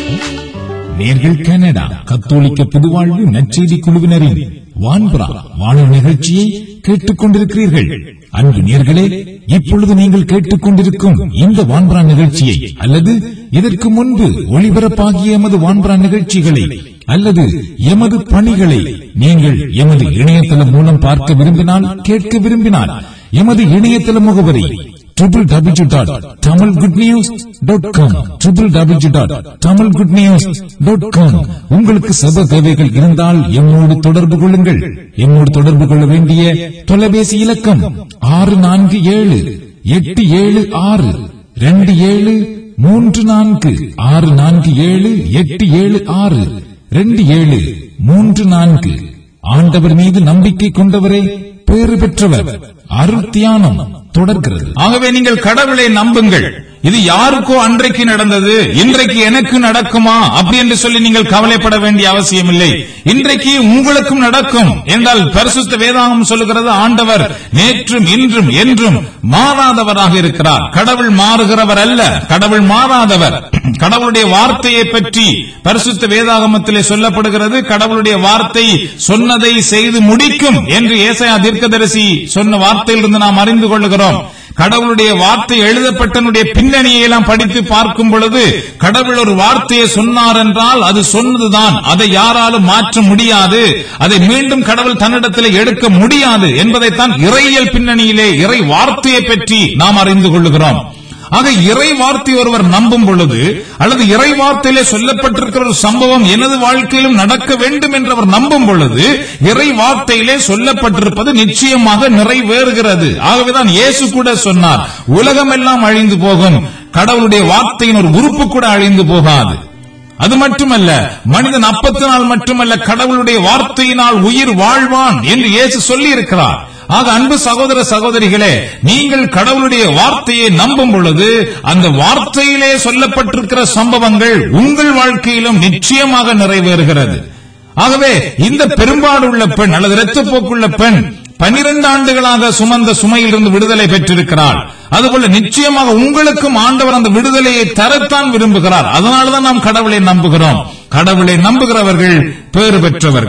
நேர்கள் கனடா கத்தோலிக்க புதுவாழ்வு நற்செய்தி குழுவினரின் வான்புறா வாழும் நிகழ்ச்சியை கேட்டுக் கொண்டிருக்கிறீர்கள் அன்பு நேர்களே இப்பொழுது நீங்கள் கேட்டுக்கொண்டிருக்கும் இந்த வான்புறா நிகழ்ச்சியை அல்லது இதற்கு முன்பு ஒளிபரப்பாகிய எமது வான்புறா நிகழ்ச்சிகளை அல்லது எமது பணிகளை நீங்கள் எமது இணையதளம் மூலம் பார்க்க விரும்பினால் கேட்க விரும்பினால் எமது இணையதள முகவரி triple W dot Tamil good news dot com triple W dot Tamil good news dot com உங்களுக்கு சப தேவைகள் இருந்தால் எம்மோடு தொடர்பு கொள்ளுங்கள் எம்மோடு தொடர்பு கொள்ள வேண்டிய தொலைபேசி இலக்கம் ஆறு நான்கு ஏழு எட்டு ஏழு ஆறு ரெண்டு ஏழு மூன்று நான்கு ஆறு நான்கு ஏழு எட்டு ஏழு ஆறு ரெண்டு ஏழு மூன்று நான்கு ஆண்டவர் மீது நம்பிக்கை கொண்டவரே பேறு பெற்றவர் அருள் தியானம் தொடர்கிறது ஆகவே நீங்கள் கடவுளை நம்புங்கள் இது யாருக்கோ அன்றைக்கு நடந்தது இன்றைக்கு எனக்கு நடக்குமா அப்படி என்று சொல்லி நீங்கள் கவலைப்பட வேண்டிய அவசியம் இல்லை இன்றைக்கு உங்களுக்கும் நடக்கும் என்றால் பரிசுத்த வேதாகம் சொல்லுகிறது ஆண்டவர் நேற்றும் இன்றும் என்றும் மாறாதவராக இருக்கிறார் கடவுள் மாறுகிறவர் அல்ல கடவுள் மாறாதவர் கடவுளுடைய வார்த்தையை பற்றி பரிசுத்த வேதாகமத்திலே சொல்லப்படுகிறது கடவுளுடைய வார்த்தை சொன்னதை செய்து முடிக்கும் என்று ஏசாயா தீர்க்கதரிசி சொன்ன வார்த்தையிலிருந்து நாம் அறிந்து கொள்ளுகிறோம் கடவுளுடைய வார்த்தை எழுதப்பட்டனுடைய பின்னணியை எல்லாம் படித்து பார்க்கும் பொழுது கடவுள் ஒரு வார்த்தையை சொன்னார் என்றால் அது சொன்னதுதான் அதை யாராலும் மாற்ற முடியாது அதை மீண்டும் கடவுள் தன்னிடத்தில் எடுக்க முடியாது என்பதைத்தான் இறையியல் பின்னணியிலே இறை வார்த்தையை பற்றி நாம் அறிந்து கொள்ளுகிறோம் ஆக இறை வார்த்தை ஒருவர் நம்பும் பொழுது அல்லது இறை வார்த்தையிலே சொல்லப்பட்டிருக்கிற ஒரு சம்பவம் எனது வாழ்க்கையிலும் நடக்க வேண்டும் என்று அவர் நம்பும் பொழுது இறை வார்த்தையிலே சொல்லப்பட்டிருப்பது நிச்சயமாக நிறைவேறுகிறது ஆகவேதான் இயேசு கூட சொன்னார் உலகம் எல்லாம் அழிந்து போகும் கடவுளுடைய வார்த்தையின் ஒரு உறுப்பு கூட அழிந்து போகாது அது மட்டுமல்ல மனிதன் அப்பத்தினால் மட்டுமல்ல கடவுளுடைய வார்த்தையினால் உயிர் வாழ்வான் என்று இயேசு சொல்லி இருக்கிறார் ஆக அன்பு சகோதர சகோதரிகளே நீங்கள் கடவுளுடைய வார்த்தையை நம்பும் பொழுது அந்த வார்த்தையிலே சொல்லப்பட்டிருக்கிற சம்பவங்கள் உங்கள் வாழ்க்கையிலும் நிச்சயமாக நிறைவேறுகிறது ஆகவே இந்த பெரும்பாடு உள்ள பெண் அல்லது இரத்தப்போக்குள்ள பெண் பனிரெண்டு ஆண்டுகளாக சுமந்த சுமையிலிருந்து விடுதலை பெற்றிருக்கிறாள் அதுபோல நிச்சயமாக உங்களுக்கும் ஆண்டவர் அந்த விடுதலையை தரத்தான் விரும்புகிறார் அதனாலதான் நாம் கடவுளை நம்புகிறோம் கடவுளை நம்புகிறவர்கள் பேறு பெற்றவர்கள்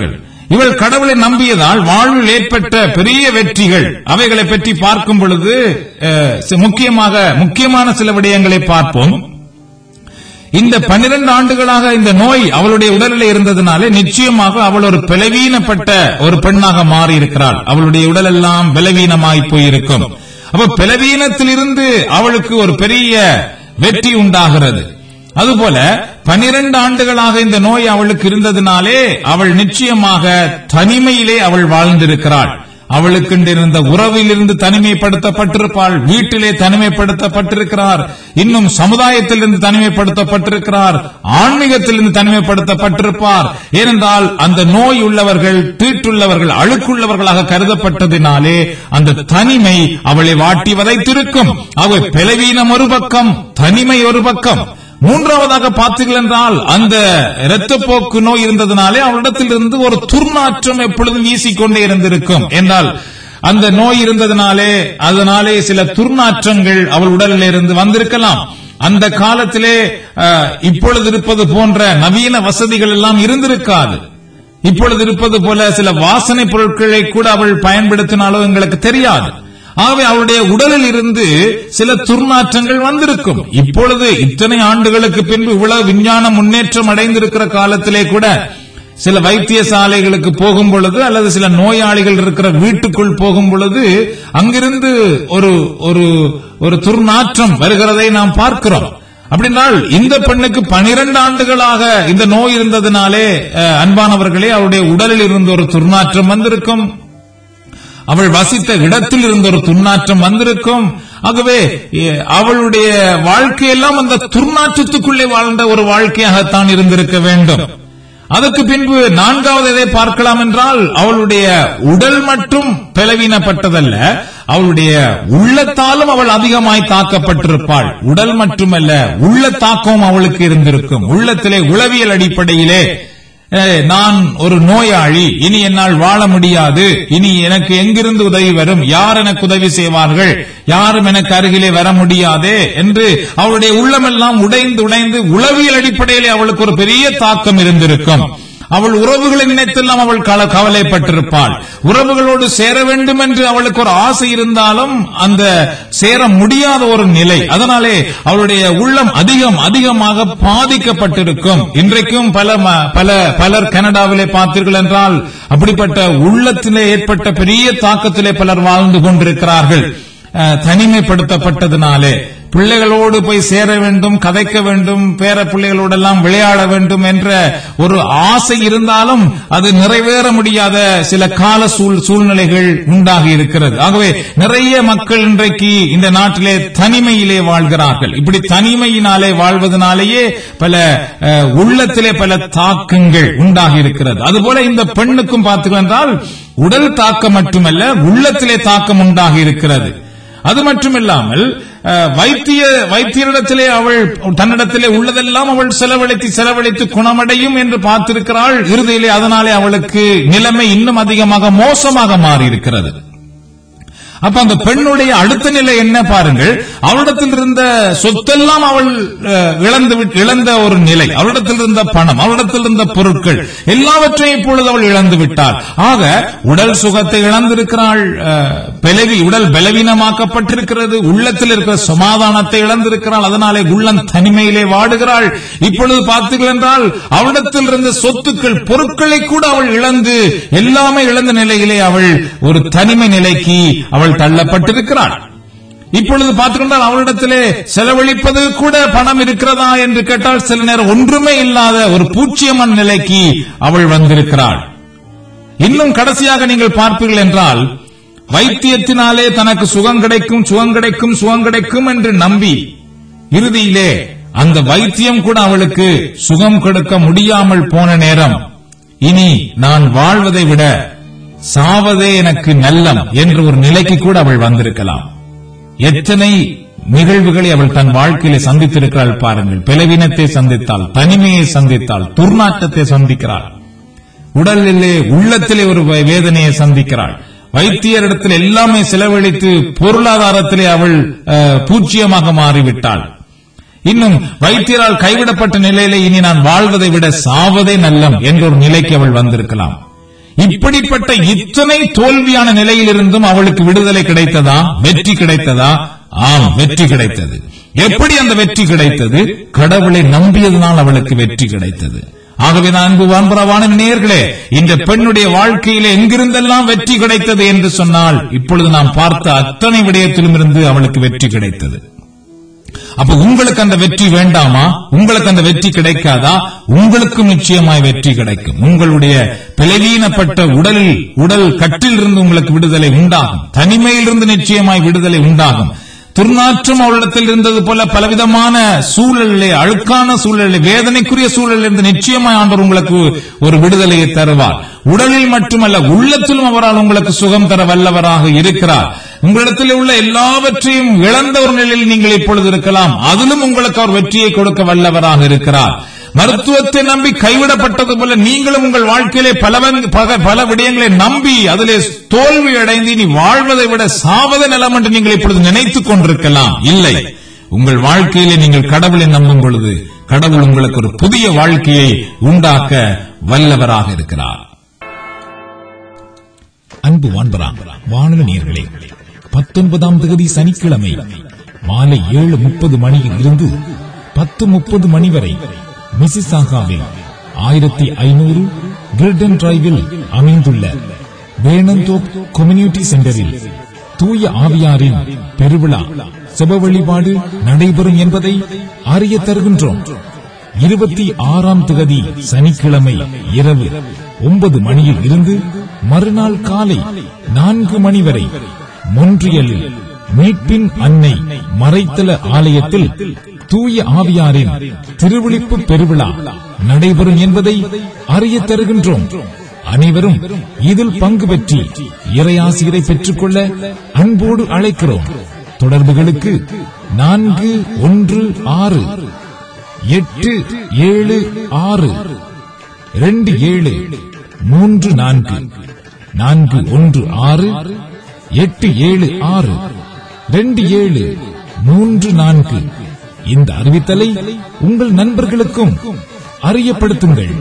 இவள் கடவுளை நம்பியதால் வாழ்வில் ஏற்பட்ட பெரிய வெற்றிகள் அவைகளை பற்றி பார்க்கும் பொழுது அஹ், சி- முக்கியமாக முக்கியமான சில விடயங்களை பார்ப்போம் இந்த பன்னிரண்டு ஆண்டுகளாக இந்த நோய் அவளுடைய உடலில் இருந்ததினாலே நிச்சயமாக அவள் ஒரு பலவீனப்பட்ட ஒரு பெண்ணாக மாறி இருக்கிறாள் அவளுடைய உடல் எல்லாம் பலவீனமாய் போயிருக்கும் அப்ப பலவீனத்திலிருந்து அவளுக்கு ஒரு பெரிய வெற்றி உண்டாகிறது அதுபோல பனிரெண்டு ஆண்டுகளாக இந்த நோய் அவளுக்கு இருந்ததினாலே அவள் நிச்சயமாக தனிமையிலே அவள் வாழ்ந்திருக்கிறாள் அவளுக்கு இருந்த உறவிலிருந்து தனிமைப்படுத்தப்பட்டிருப்பாள் வீட்டிலே தனிமைப்படுத்தப்பட்டிருக்கிறார் இன்னும் சமுதாயத்திலிருந்து தனிமைப்படுத்தப்பட்டிருக்கிறார் ஆன்மீகத்திலிருந்து தனிமைப்படுத்தப்பட்டிருப்பார் ஏனென்றால் அந்த நோய் உள்ளவர்கள் தீட்டுள்ளவர்கள் அழுக்குள்ளவர்களாக கருதப்பட்டதினாலே அந்த தனிமை அவளை வாட்டி வதைத்திருக்கும் அவள் பலவீனம் ஒரு பக்கம் தனிமை ஒரு பக்கம் மூன்றாவதாக பார்த்தீர்கள் என்றால் அந்த இரத்தப்போக்கு நோய் இருந்ததினாலே அவளிடத்திலிருந்து ஒரு துர்நாற்றம் எப்பொழுதும் வீசிக்கொண்டே இருந்திருக்கும் என்றால் அந்த நோய் இருந்ததினாலே அதனாலே சில துர்நாற்றங்கள் அவள் உடலில் இருந்து வந்திருக்கலாம் அந்த காலத்திலே அஹ், இப்பொழுது இருப்பது போன்ற நவீன வசதிகள் எல்லாம் இருந்திருக்காது இப்பொழுது இருப்பது போல சில வாசனை பொருட்களை கூட அவள் பயன்படுத்தினாலோ எங்களுக்கு தெரியாது ஆகவே அவளுடைய உடலில் இருந்து சில துர்நாற்றங்கள் வந்திருக்கும் இப்பொழுது இத்தனை ஆண்டுகளுக்கு பின்பு இவ்வளவு விஞ்ஞான முன்னேற்றம் அடைந்திருக்கிற காலத்திலே கூட சில வைத்தியசாலைகளுக்கு போகும் பொழுது அல்லது சில நோயாளிகள் இருக்கிற வீட்டுக்குள் போகும் பொழுது அங்கிருந்து ஒரு ஒரு ஒரு துர்நாற்றம் வருகிறதை நாம் பார்க்கிறோம் அப்படின்னால் இந்த பெண்ணுக்கு பனிரெண்டு ஆண்டுகளாக இந்த நோய் இருந்ததினாலே அஹ், அன்பானவர்களே அவருடைய உடலில் இருந்து ஒரு துர்நாற்றம் வந்திருக்கும் அவள் வசித்த இடத்தில் இருந்த ஒரு துர்நாற்றம் வந்திருக்கும் ஆகவே எ, அவளுடைய வாழ்க்கையெல்லாம் அந்த துர்நாற்றத்துக்குள்ளே வாழ்ந்த ஒரு வாழ்க்கையாகத்தான் இருந்திருக்க வேண்டும் அதற்கு பின்பு நான்காவது எதை பார்க்கலாம் என்றால் அவளுடைய உடல் மட்டும் பலவீனப்பட்டதல்ல அவளுடைய உள்ளத்தாலும் அவள் அதிகமாய் தாக்கப்பட்டிருப்பாள் உடல் மட்டுமல்ல உள்ள தாக்கமும் அவளுக்கு இருந்திருக்கும் உள்ளத்திலே உளவியல் அடிப்படையிலே "ஏய், நான் ஒரு நோயாளி இனி என்னால் வாழ முடியாது இனி எனக்கு எங்கிருந்து உதவி வரும் யார் எனக்கு உதவி செய்வார்கள் யாரும் எனக்கு அருகிலே வர முடியாதே என்று அவளுடைய உள்ளமெல்லாம் உடைந்து உடைந்து உளவியல் அடிப்படையிலே அவளுக்கு ஒரு பெரிய தாக்கம் இருந்திருக்கும் அவள் உறவுகளை நினைத்தெல்லாம் அவள் கல- கவலைப்பட்டிருப்பாள் உறவுகளோடு சேர வேண்டும் என்று அவளுக்கு ஒரு ஆசை இருந்தாலும் அந்த சேர முடியாத ஒரு நிலை அதனாலே அவளுடைய உள்ளம் அதிகம் அதிகமாக பாதிக்கப்பட்டிருக்கும் இன்றைக்கும் பல ம- பல பலர் கனடாவிலே பார்த்தீர்கள் என்றால் அப்படிப்பட்ட உள்ளத்திலே ஏற்பட்ட பெரிய தாக்கத்திலே பலர் வாழ்ந்து கொண்டிருக்கிறார்கள் அஹ், தனிமைப்படுத்தப்பட்டதினாலே பிள்ளைகளோடு போய் சேர வேண்டும் கதைக்க வேண்டும் பேர பிள்ளைகளோடெல்லாம் விளையாட வேண்டும் என்ற ஒரு ஆசை இருந்தாலும் அது நிறைவேற முடியாத சில கால சூழ் சூழ்நிலைகள் உண்டாகி இருக்கிறது ஆகவே நிறைய மக்கள் இன்றைக்கு இந்த நாட்டிலே தனிமையிலே வாழ்கிறார்கள் இப்படி தனிமையினாலே வாழ்வதனாலேயே பல அஹ், உள்ளத்திலே பல தாக்கங்கள் உண்டாகி இருக்கிறது அதுபோல இந்த பெண்ணுக்கும் பார்த்துக் என்றால் உடல் தாக்கம் மட்டுமல்ல உள்ளத்திலே தாக்கம் உண்டாகி இருக்கிறது அது மட்டுமில்லாமல் அஹ், வைத்திய வைத்தியரிடத்திலே அவள் தன்னிடத்திலே உள்ளதெல்லாம் அவள் செலவழித்து செலவழித்து குணமடையும் என்று பார்த்திருக்கிறாள் இறுதியிலே அதனாலே அவளுக்கு நிலைமை இன்னும் அதிகமாக மோசமாக மாறி இருக்கிறது அப்ப அந்த பெண்ணுடைய அடுத்த நிலை என்ன பாருங்கள் அவளிடத்தில் இருந்த சொத்தெல்லாம் அவள் அஹ், இழந்து விட்- இழந்த ஒரு நிலை அவளிடத்தில் இருந்த பணம் அவளிடத்தில் இருந்த பொருட்கள் எல்லாவற்றையும் இப்பொழுது அவள் இழந்து விட்டாள் ஆக உடல் சுகத்தை இழந்திருக்கிறாள் அஹ், பலவி உடல் பலவீனமாக்கப்பட்டிருக்கிறது உள்ளத்தில் இருக்கிற சமாதானத்தை இழந்திருக்கிறாள் அதனாலே உள்ளம் தனிமையிலே வாடுகிறாள் இப்பொழுது பார்த்தீர்கள் என்றால் அவளிடத்தில் இருந்த சொத்துக்கள் பொருட்களை கூட அவள் இழந்து எல்லாமே இழந்த நிலையிலே அவள் ஒரு தனிமை நிலைக்கு அவள் தள்ளப்பட்டிருக்கிறாள் இப்பொழுது பார்த்துக்கொண்டால் அவளிடத்திலே செலவழிப்பது கூட பணம் இருக்கிறதா என்று கேட்டால் சில நேரம் ஒன்றுமே இல்லாத ஒரு பூச்சியம்மன் நிலைக்கு அவள் வந்திருக்கிறாள் இன்னும் கடைசியாக நீங்கள் பார்ப்பீர்கள் என்றால் வைத்தியத்தினாலே தனக்கு சுகம் கிடைக்கும் சுகம் கிடைக்கும் சுகம் கிடைக்கும் என்று நம்பி இறுதியிலே அந்த வைத்தியம் கூட அவளுக்கு சுகம் கொடுக்க முடியாமல் போன நேரம் இனி நான் வாழ்வதை விட சாவதே எனக்கு நல்லம் என்ற ஒரு நிலைக்கு கூட அவள் வந்திருக்கலாம் எத்தனை நிகழ்வுகளை அவள் தன் வாழ்க்கையில சந்தித்திருக்கிறாள் பாருங்கள் பலவீனத்தை சந்தித்தாள் தனிமையை சந்தித்தாள் துர்நாற்றத்தை சந்திக்கிறாள் உடலிலே உள்ளத்திலே ஒரு வே- வேதனையை சந்திக்கிறாள் வைத்தியரிடத்தில் எல்லாமே செலவழித்து பொருளாதாரத்திலே அவள் அஹ், பூஜ்ஜியமாக மாறிவிட்டாள் இன்னும் வைத்தியரால் கைவிடப்பட்ட நிலையிலே இனி நான் வாழ்வதை விட சாவதே நல்லம் என்ற ஒரு நிலைக்கு அவள் வந்திருக்கலாம் இப்படிப்பட்ட இத்தனை தோல்வியான நிலையிலிருந்தும் அவளுக்கு விடுதலை கிடைத்ததா வெற்றி கிடைத்ததா ஆம் வெற்றி கிடைத்தது எப்படி அந்த வெற்றி கிடைத்தது கடவுளை நம்பியதனால் அவளுக்கு வெற்றி கிடைத்தது ஆகவேதான் அன்பு வான்பரவான நேர்களே இந்த பெண்ணுடைய வாழ்க்கையிலே எங்கிருந்தெல்லாம் வெற்றி கிடைத்தது என்று சொன்னால் இப்பொழுது நாம் பார்த்த அத்தனை விடயத்திலும் இருந்து அவளுக்கு வெற்றி கிடைத்தது அப்ப உங்களுக்கு அந்த வெற்றி வேண்டாமா உங்களுக்கு அந்த வெற்றி கிடைக்காதா உங்களுக்கும் நிச்சயமாய் வெற்றி கிடைக்கும் உங்களுடைய பிளவீனப்பட்ட உடலில் உடல் கட்டிலிருந்து உங்களுக்கு விடுதலை உண்டாகும் தனிமையிலிருந்து நிச்சயமாய் விடுதலை உண்டாகும் துர்நாற்றம் அவளிடத்தில் இருந்தது போல பலவிதமான சூழலிலே அழுக்கான சூழலிலே வேதனைக்குரிய சூழலில் இருந்து நிச்சயமாய் ஆண்டவர் உங்களுக்கு ஒரு விடுதலையை தருவார் உடலில் மட்டுமல்ல உள்ளத்திலும் அவரால் உங்களுக்கு சுகம் தர வல்லவராக இருக்கிறார் உங்களிடத்தில் உள்ள எல்லாவற்றையும் இழந்த ஒரு நிலையில் நீங்கள் இப்பொழுது இருக்கலாம் அதிலும் உங்களுக்கு அவர் வெற்றியை கொடுக்க வல்லவராக இருக்கிறார் மருத்துவத்தை நம்பி கைவிடப்பட்டது போல நீங்களும் உங்கள் வாழ்க்கையிலே பலவன் பல பல விடயங்களை நம்பி அதிலே தோல்வி அடைந்து நீ வாழ்வதை விட சாவத நிலம் என்று நீங்கள் இப்பொழுது நினைத்துக் கொண்டிருக்கலாம் இல்லை உங்கள் வாழ்க்கையிலே நீங்கள் கடவுளை நம்பும் பொழுது கடவுள் உங்களுக்கு ஒரு புதிய வாழ்க்கையை உண்டாக்க வல்லவராக இருக்கிறார் அன்பு வான்பரா வானொலி நேர்களே பத்தொன்பதாம் தேதி சனிக்கிழமை மாலை ஏழு முப்பது மணியில் இருந்து பத்து முப்பது மணி வரை மிசிசாகாவில் ஆயிரத்தி ஐநூறு கில்டன் டிரைவில் அமைந்துள்ள வேணந்தோப் கம்யூனிட்டி சென்டரில் தூய ஆவியாரின் பெருவிழா செப வழிபாடு நடைபெறும் என்பதை அறிய தருகின்றோம் இருபத்தி ஆறாம் தேதி சனிக்கிழமை இரவு ஒன்பது மணியில் இருந்து மறுநாள் காலை நான்கு மணி வரை மொன்றியலில் மீட்பின் அன்னை மறைத்தல ஆலயத்தில் தூய ஆவியாரின் திருவிழிப்பு பெருவிழா நடைபெறும் என்பதை அறிய தருகின்றோம் அனைவரும் இதில் பங்கு பெற்றி இறையாசிரியரை பெற்றுக்கொள்ள அன்போடு அழைக்கிறோம் தொடர்புகளுக்கு நான்கு ஒன்று ஆறு எட்டு ஏழு ஆறு ரெண்டு ஏழு மூன்று நான்கு நான்கு ஒன்று ஆறு எட்டு ஏழு ஆறு ரெண்டு ஏழு மூன்று நான்கு இந்த அறிவித்தலை உங்கள் நண்பர்களுக்கும் அறியப்படுத்துங்கள்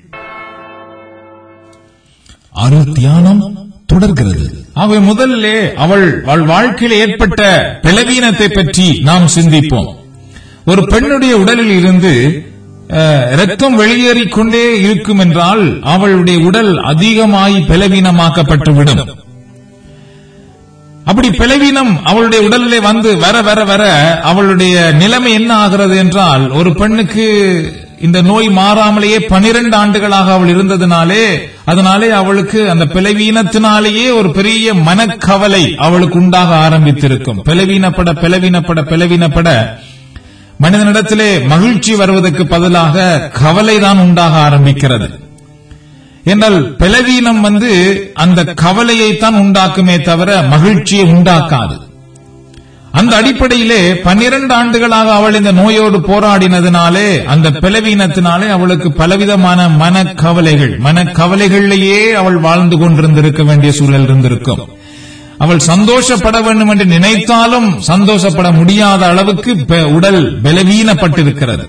அருள் தியானம் தொடர்கிறது ஆகவே முதலிலே அவள் அவள் வாழ்க்கையில் ஏற்பட்ட பிளவீனத்தை பற்றி நாம் சிந்திப்போம் ஒரு பெண்ணுடைய உடலில் இருந்து அஹ், ரத்தம் வெளியேறிக் கொண்டே இருக்கும் என்றால் அவளுடைய உடல் அதிகமாய் பலவீனமாக்கப்பட்டு விடும் அப்படி பிளவீனம் அவளுடைய உடலிலே வந்து வர வர வர அவளுடைய நிலைமை என்ன ஆகிறது என்றால் ஒரு பெண்ணுக்கு இந்த நோய் மாறாமலேயே பனிரெண்டு ஆண்டுகளாக அவள் இருந்ததினாலே அதனாலே அவளுக்கு அந்த பிளவீனத்தினாலேயே ஒரு பெரிய மனக்கவலை அவளுக்கு உண்டாக ஆரம்பித்திருக்கும் பிளவீனப்பட பிளவீனப்பட பிளவீனப்பட மனிதனிடத்திலே மகிழ்ச்சி வருவதற்கு பதிலாக கவலைதான் உண்டாக ஆரம்பிக்கிறது என்றால் பலவீனம் வந்து அந்த கவலையைத்தான் உண்டாக்குமே தவிர மகிழ்ச்சியை உண்டாக்காது அந்த அடிப்படையிலே பன்னிரண்டு ஆண்டுகளாக அவள் இந்த நோயோடு போராடினதினாலே அந்த பலவீனத்தினாலே அவளுக்கு பலவிதமான மனக்கவலைகள் மனக்கவலைகளிலேயே அவள் வாழ்ந்து கொண்டிருந்திருக்க வேண்டிய சூழல் இருந்திருக்கும் அவள் சந்தோஷப்பட வேண்டும் என்று நினைத்தாலும் சந்தோஷப்பட முடியாத அளவுக்கு பெ- உடல் பலவீனப்பட்டிருக்கிறது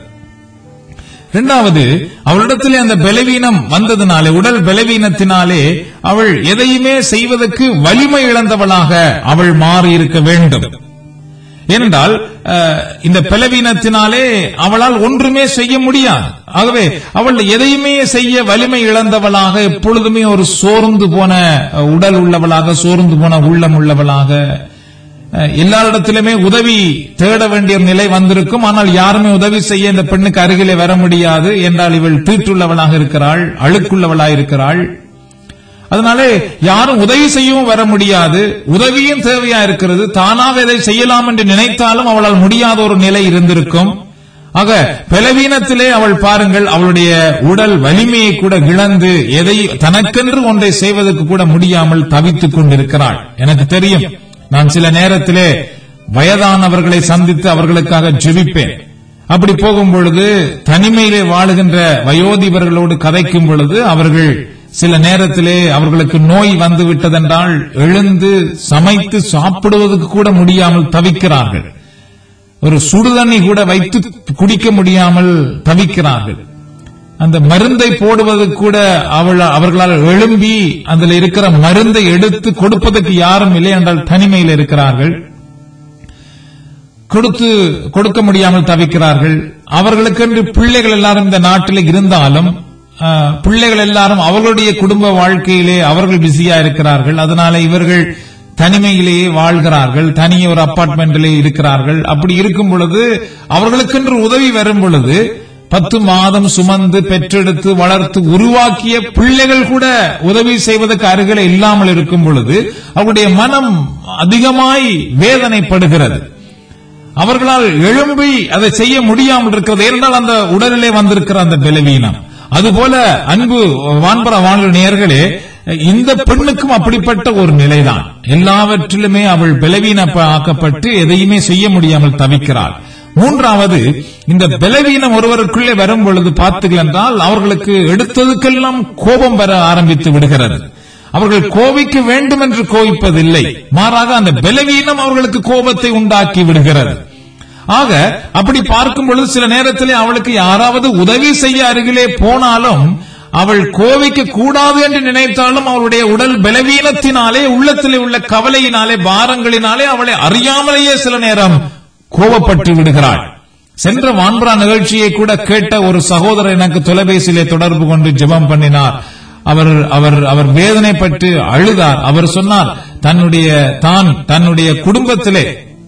இரண்டாவது அவளிடத்திலே அந்த பலவீனம் வந்ததினாலே உடல் பலவீனத்தினாலே அவள் எதையுமே செய்வதற்கு வலிமை இழந்தவளாக அவள் மாறி இருக்க வேண்டும் ஏனென்றால் அஹ், இந்த பலவீனத்தினாலே அவளால் ஒன்றுமே செய்ய முடியாது ஆகவே அவள் எதையுமே செய்ய வலிமை இழந்தவளாக எப்பொழுதுமே ஒரு சோர்ந்து போன அஹ், உடல் உள்ளவளாக சோர்ந்து போன உள்ளம் உள்ளவளாக அஹ், எல்லாரிடத்திலுமே உதவி தேட வேண்டிய ஒரு நிலை வந்திருக்கும் ஆனால் யாருமே உதவி செய்ய இந்த பெண்ணுக்கு அருகிலே வர முடியாது என்றால் இவள் தீட்டுள்ளவளாக இருக்கிறாள் அழுக்குள்ளவளாக இருக்கிறாள் அதனாலே யாரும் உதவி செய்யவும் வர முடியாது உதவியும் தேவையா இருக்கிறது தானாக இதை செய்யலாம் என்று நினைத்தாலும் அவளால் முடியாத ஒரு நிலை இருந்திருக்கும் ஆக பலவீனத்திலே அவள் பாருங்கள் அவளுடைய உடல் வலிமையை கூட இழந்து எதை தனக்கென்று ஒன்றை செய்வதற்கு கூட முடியாமல் தவித்துக் கொண்டிருக்கிறாள் எனக்கு தெரியும் நான் சில நேரத்திலே வயதானவர்களை சந்தித்து அவர்களுக்காக ஜெபிப்பேன் அப்படி போகும் பொழுது தனிமையிலே வாழுகின்ற வயோதிபர்களோடு கதைக்கும் பொழுது அவர்கள் சில நேரத்திலே அவர்களுக்கு நோய் வந்து விட்டதென்றால் எழுந்து சமைத்து சாப்பிடுவதற்கு கூட முடியாமல் தவிக்கிறார்கள் ஒரு சுடுதண்ணி கூட வைத்து குடிக்க முடியாமல் தவிக்கிறார்கள் அந்த மருந்தை போடுவது கூட அவள் அவர்களால் எழும்பி அதில் இருக்கிற மருந்தை எடுத்து கொடுப்பதற்கு யாரும் இல்லை என்றால் தனிமையில் இருக்கிறார்கள் கொடுத்து கொடுக்க முடியாமல் தவிக்கிறார்கள் அவர்களுக்கென்று பிள்ளைகள் எல்லாரும் இந்த நாட்டில் இருந்தாலும் ஆஹ், பிள்ளைகள் எல்லாரும் அவர்களுடைய குடும்ப வாழ்க்கையிலே அவர்கள் பிஸியா இருக்கிறார்கள் அதனால இவர்கள் தனிமையிலேயே வாழ்கிறார்கள் தனியே ஒரு அபார்ட்மெண்டிலே இருக்கிறார்கள் அப்படி இருக்கும் பொழுது அவர்களுக்கென்று உதவி வரும் பொழுது பத்து மாதம் சுமந்து பெற்றெடுத்து வளர்த்து உருவாக்கிய பிள்ளைகள் கூட உதவி செய்வதற்கு அருகில இல்லாமல் இருக்கும் பொழுது அவருடைய மனம் அதிகமாய் வேதனைப்படுகிறது அவர்களால் எழும்பி அதை செய்ய முடியாமல் இருக்கிறது ஏனென்றால் அந்த உடலிலே வந்திருக்கிற அந்த பலவீனம் அதுபோல அன்பு வான்பர வாழ்வு நேயர்களே இந்த பெண்ணுக்கும் அப்படிப்பட்ட ஒரு நிலைதான் எல்லாவற்றிலுமே அவள் பலவீன ஆக்கப்பட்டு எதையுமே செய்ய முடியாமல் தவிக்கிறாள் மூன்றாவது இந்த பலவீனம் ஒருவருக்குள்ளே வரும் பொழுது பார்த்தீர்கள் என்றால் அவர்களுக்கு எடுத்ததுக்கெல்லாம் கோபம் வர ஆரம்பித்து விடுகிறது அவர்கள் கோபிக்க வேண்டும் என்று கோபிப்பதில்லை மாறாக அந்த பலவீனம் அவர்களுக்கு கோபத்தை உண்டாக்கி விடுகிறது ஆக அப்படி பார்க்கும் பொழுது சில நேரத்திலே அவளுக்கு யாராவது உதவி செய்ய அருகிலே போனாலும் அவள் கோவிக்க கூடாது என்று நினைத்தாலும் அவளுடைய உடல் பலவீனத்தினாலே உள்ளத்திலே உள்ள கவலையினாலே பாரங்களினாலே அவளை அறியாமலேயே சில நேரம் கோபப்பட்டு விடுகிறாள் சென்ற வான்பரா நிகழ்ச்சியை கூட கேட்ட ஒரு சகோதரர் எனக்கு தொலைபேசியிலே தொடர்பு கொண்டு ஜெபம் பண்ணினார் அவர் அவர் அவர் வேதனைப்பட்டு அழுதார் அவர் சொன்னார் தன்னுடைய தான் தன்னுடைய குடும்பத்திலே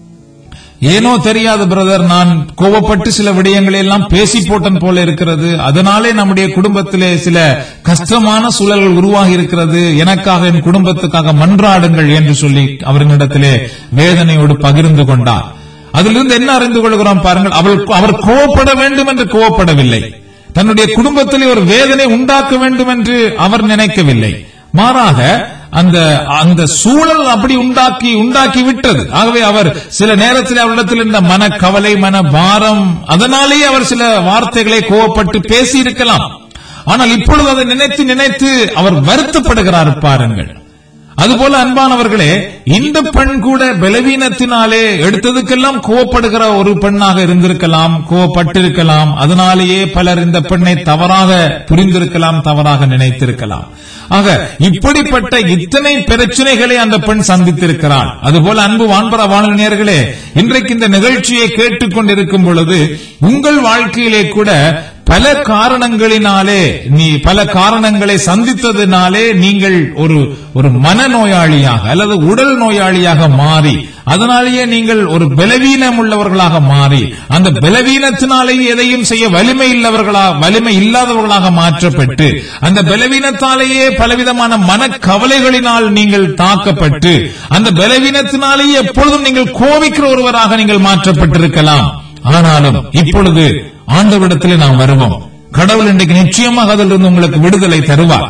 ஏனோ தெரியாத பிரதர் நான் கோவப்பட்டு சில விடயங்களை எல்லாம் பேசி போட்டன் போல இருக்கிறது அதனாலே நம்முடைய குடும்பத்திலே சில கஷ்டமான சூழல்கள் உருவாகி இருக்கிறது எனக்காக என் குடும்பத்துக்காக மன்றாடுங்கள் என்று சொல்லி அவர்களிடத்திலே வேதனையோடு பகிர்ந்து கொண்டார் அதிலிருந்து என்ன அறிந்து கொள்கிறோம் பாருங்கள் அவள் அவர் கோவப்பட வேண்டும் என்று கோவப்படவில்லை தன்னுடைய குடும்பத்திலே ஒரு வேதனை உண்டாக்க வேண்டும் என்று அவர் நினைக்கவில்லை மாறாக அந்த அந்த சூழல் அப்படி உண்டாக்கி உண்டாக்கி விட்டது ஆகவே அவர் சில நேரத்தில் அவரிடத்தில் இருந்த மனக்கவலை மன பாரம் அதனாலேயே அவர் சில வார்த்தைகளை கோவப்பட்டு பேசி இருக்கலாம் ஆனால் இப்பொழுது அதை நினைத்து நினைத்து அவர் வருத்தப்படுகிறார் பாருங்கள் அதுபோல அன்பானவர்களே இந்த பெண் கூட பலவீனத்தினாலே எடுத்ததுக்கெல்லாம் கோவப்படுகிற ஒரு பெண்ணாக இருந்திருக்கலாம் கோவப்பட்டிருக்கலாம் அதனாலேயே பலர் இந்த பெண்ணை தவறாக புரிந்திருக்கலாம் தவறாக நினைத்திருக்கலாம் ஆக இப்படிப்பட்ட இத்தனை பிரச்சனைகளை அந்த பெண் சந்தித்திருக்கிறாள் அதுபோல அன்பு வான்பர வானியர்களே இன்றைக்கு இந்த நிகழ்ச்சியை கேட்டுக்கொண்டிருக்கும் பொழுது உங்கள் வாழ்க்கையிலே கூட பல காரணங்களினாலே நீ பல காரணங்களை சந்தித்ததினாலே நீங்கள் ஒரு ஒரு மனநோயாளியாக அல்லது உடல் நோயாளியாக மாறி அதனாலேயே நீங்கள் ஒரு பலவீனம் உள்ளவர்களாக மாறி அந்த பலவீனத்தினாலேயே எதையும் செய்ய வலிமை இல்லவர்களா வலிமை இல்லாதவர்களாக மாற்றப்பட்டு அந்த பலவீனத்தாலேயே பலவிதமான மனக்கவலைகளினால் நீங்கள் தாக்கப்பட்டு அந்த பலவீனத்தினாலேயே எப்பொழுதும் நீங்கள் கோபிக்கிற ஒருவராக நீங்கள் மாற்றப்பட்டிருக்கலாம் ஆனாலும் இப்பொழுது ஆண்டவரிடத்திலே நாம் வருவோம் கடவுள் இன்றைக்கு நிச்சயமாக அதிலிருந்து உங்களுக்கு விடுதலை தருவார்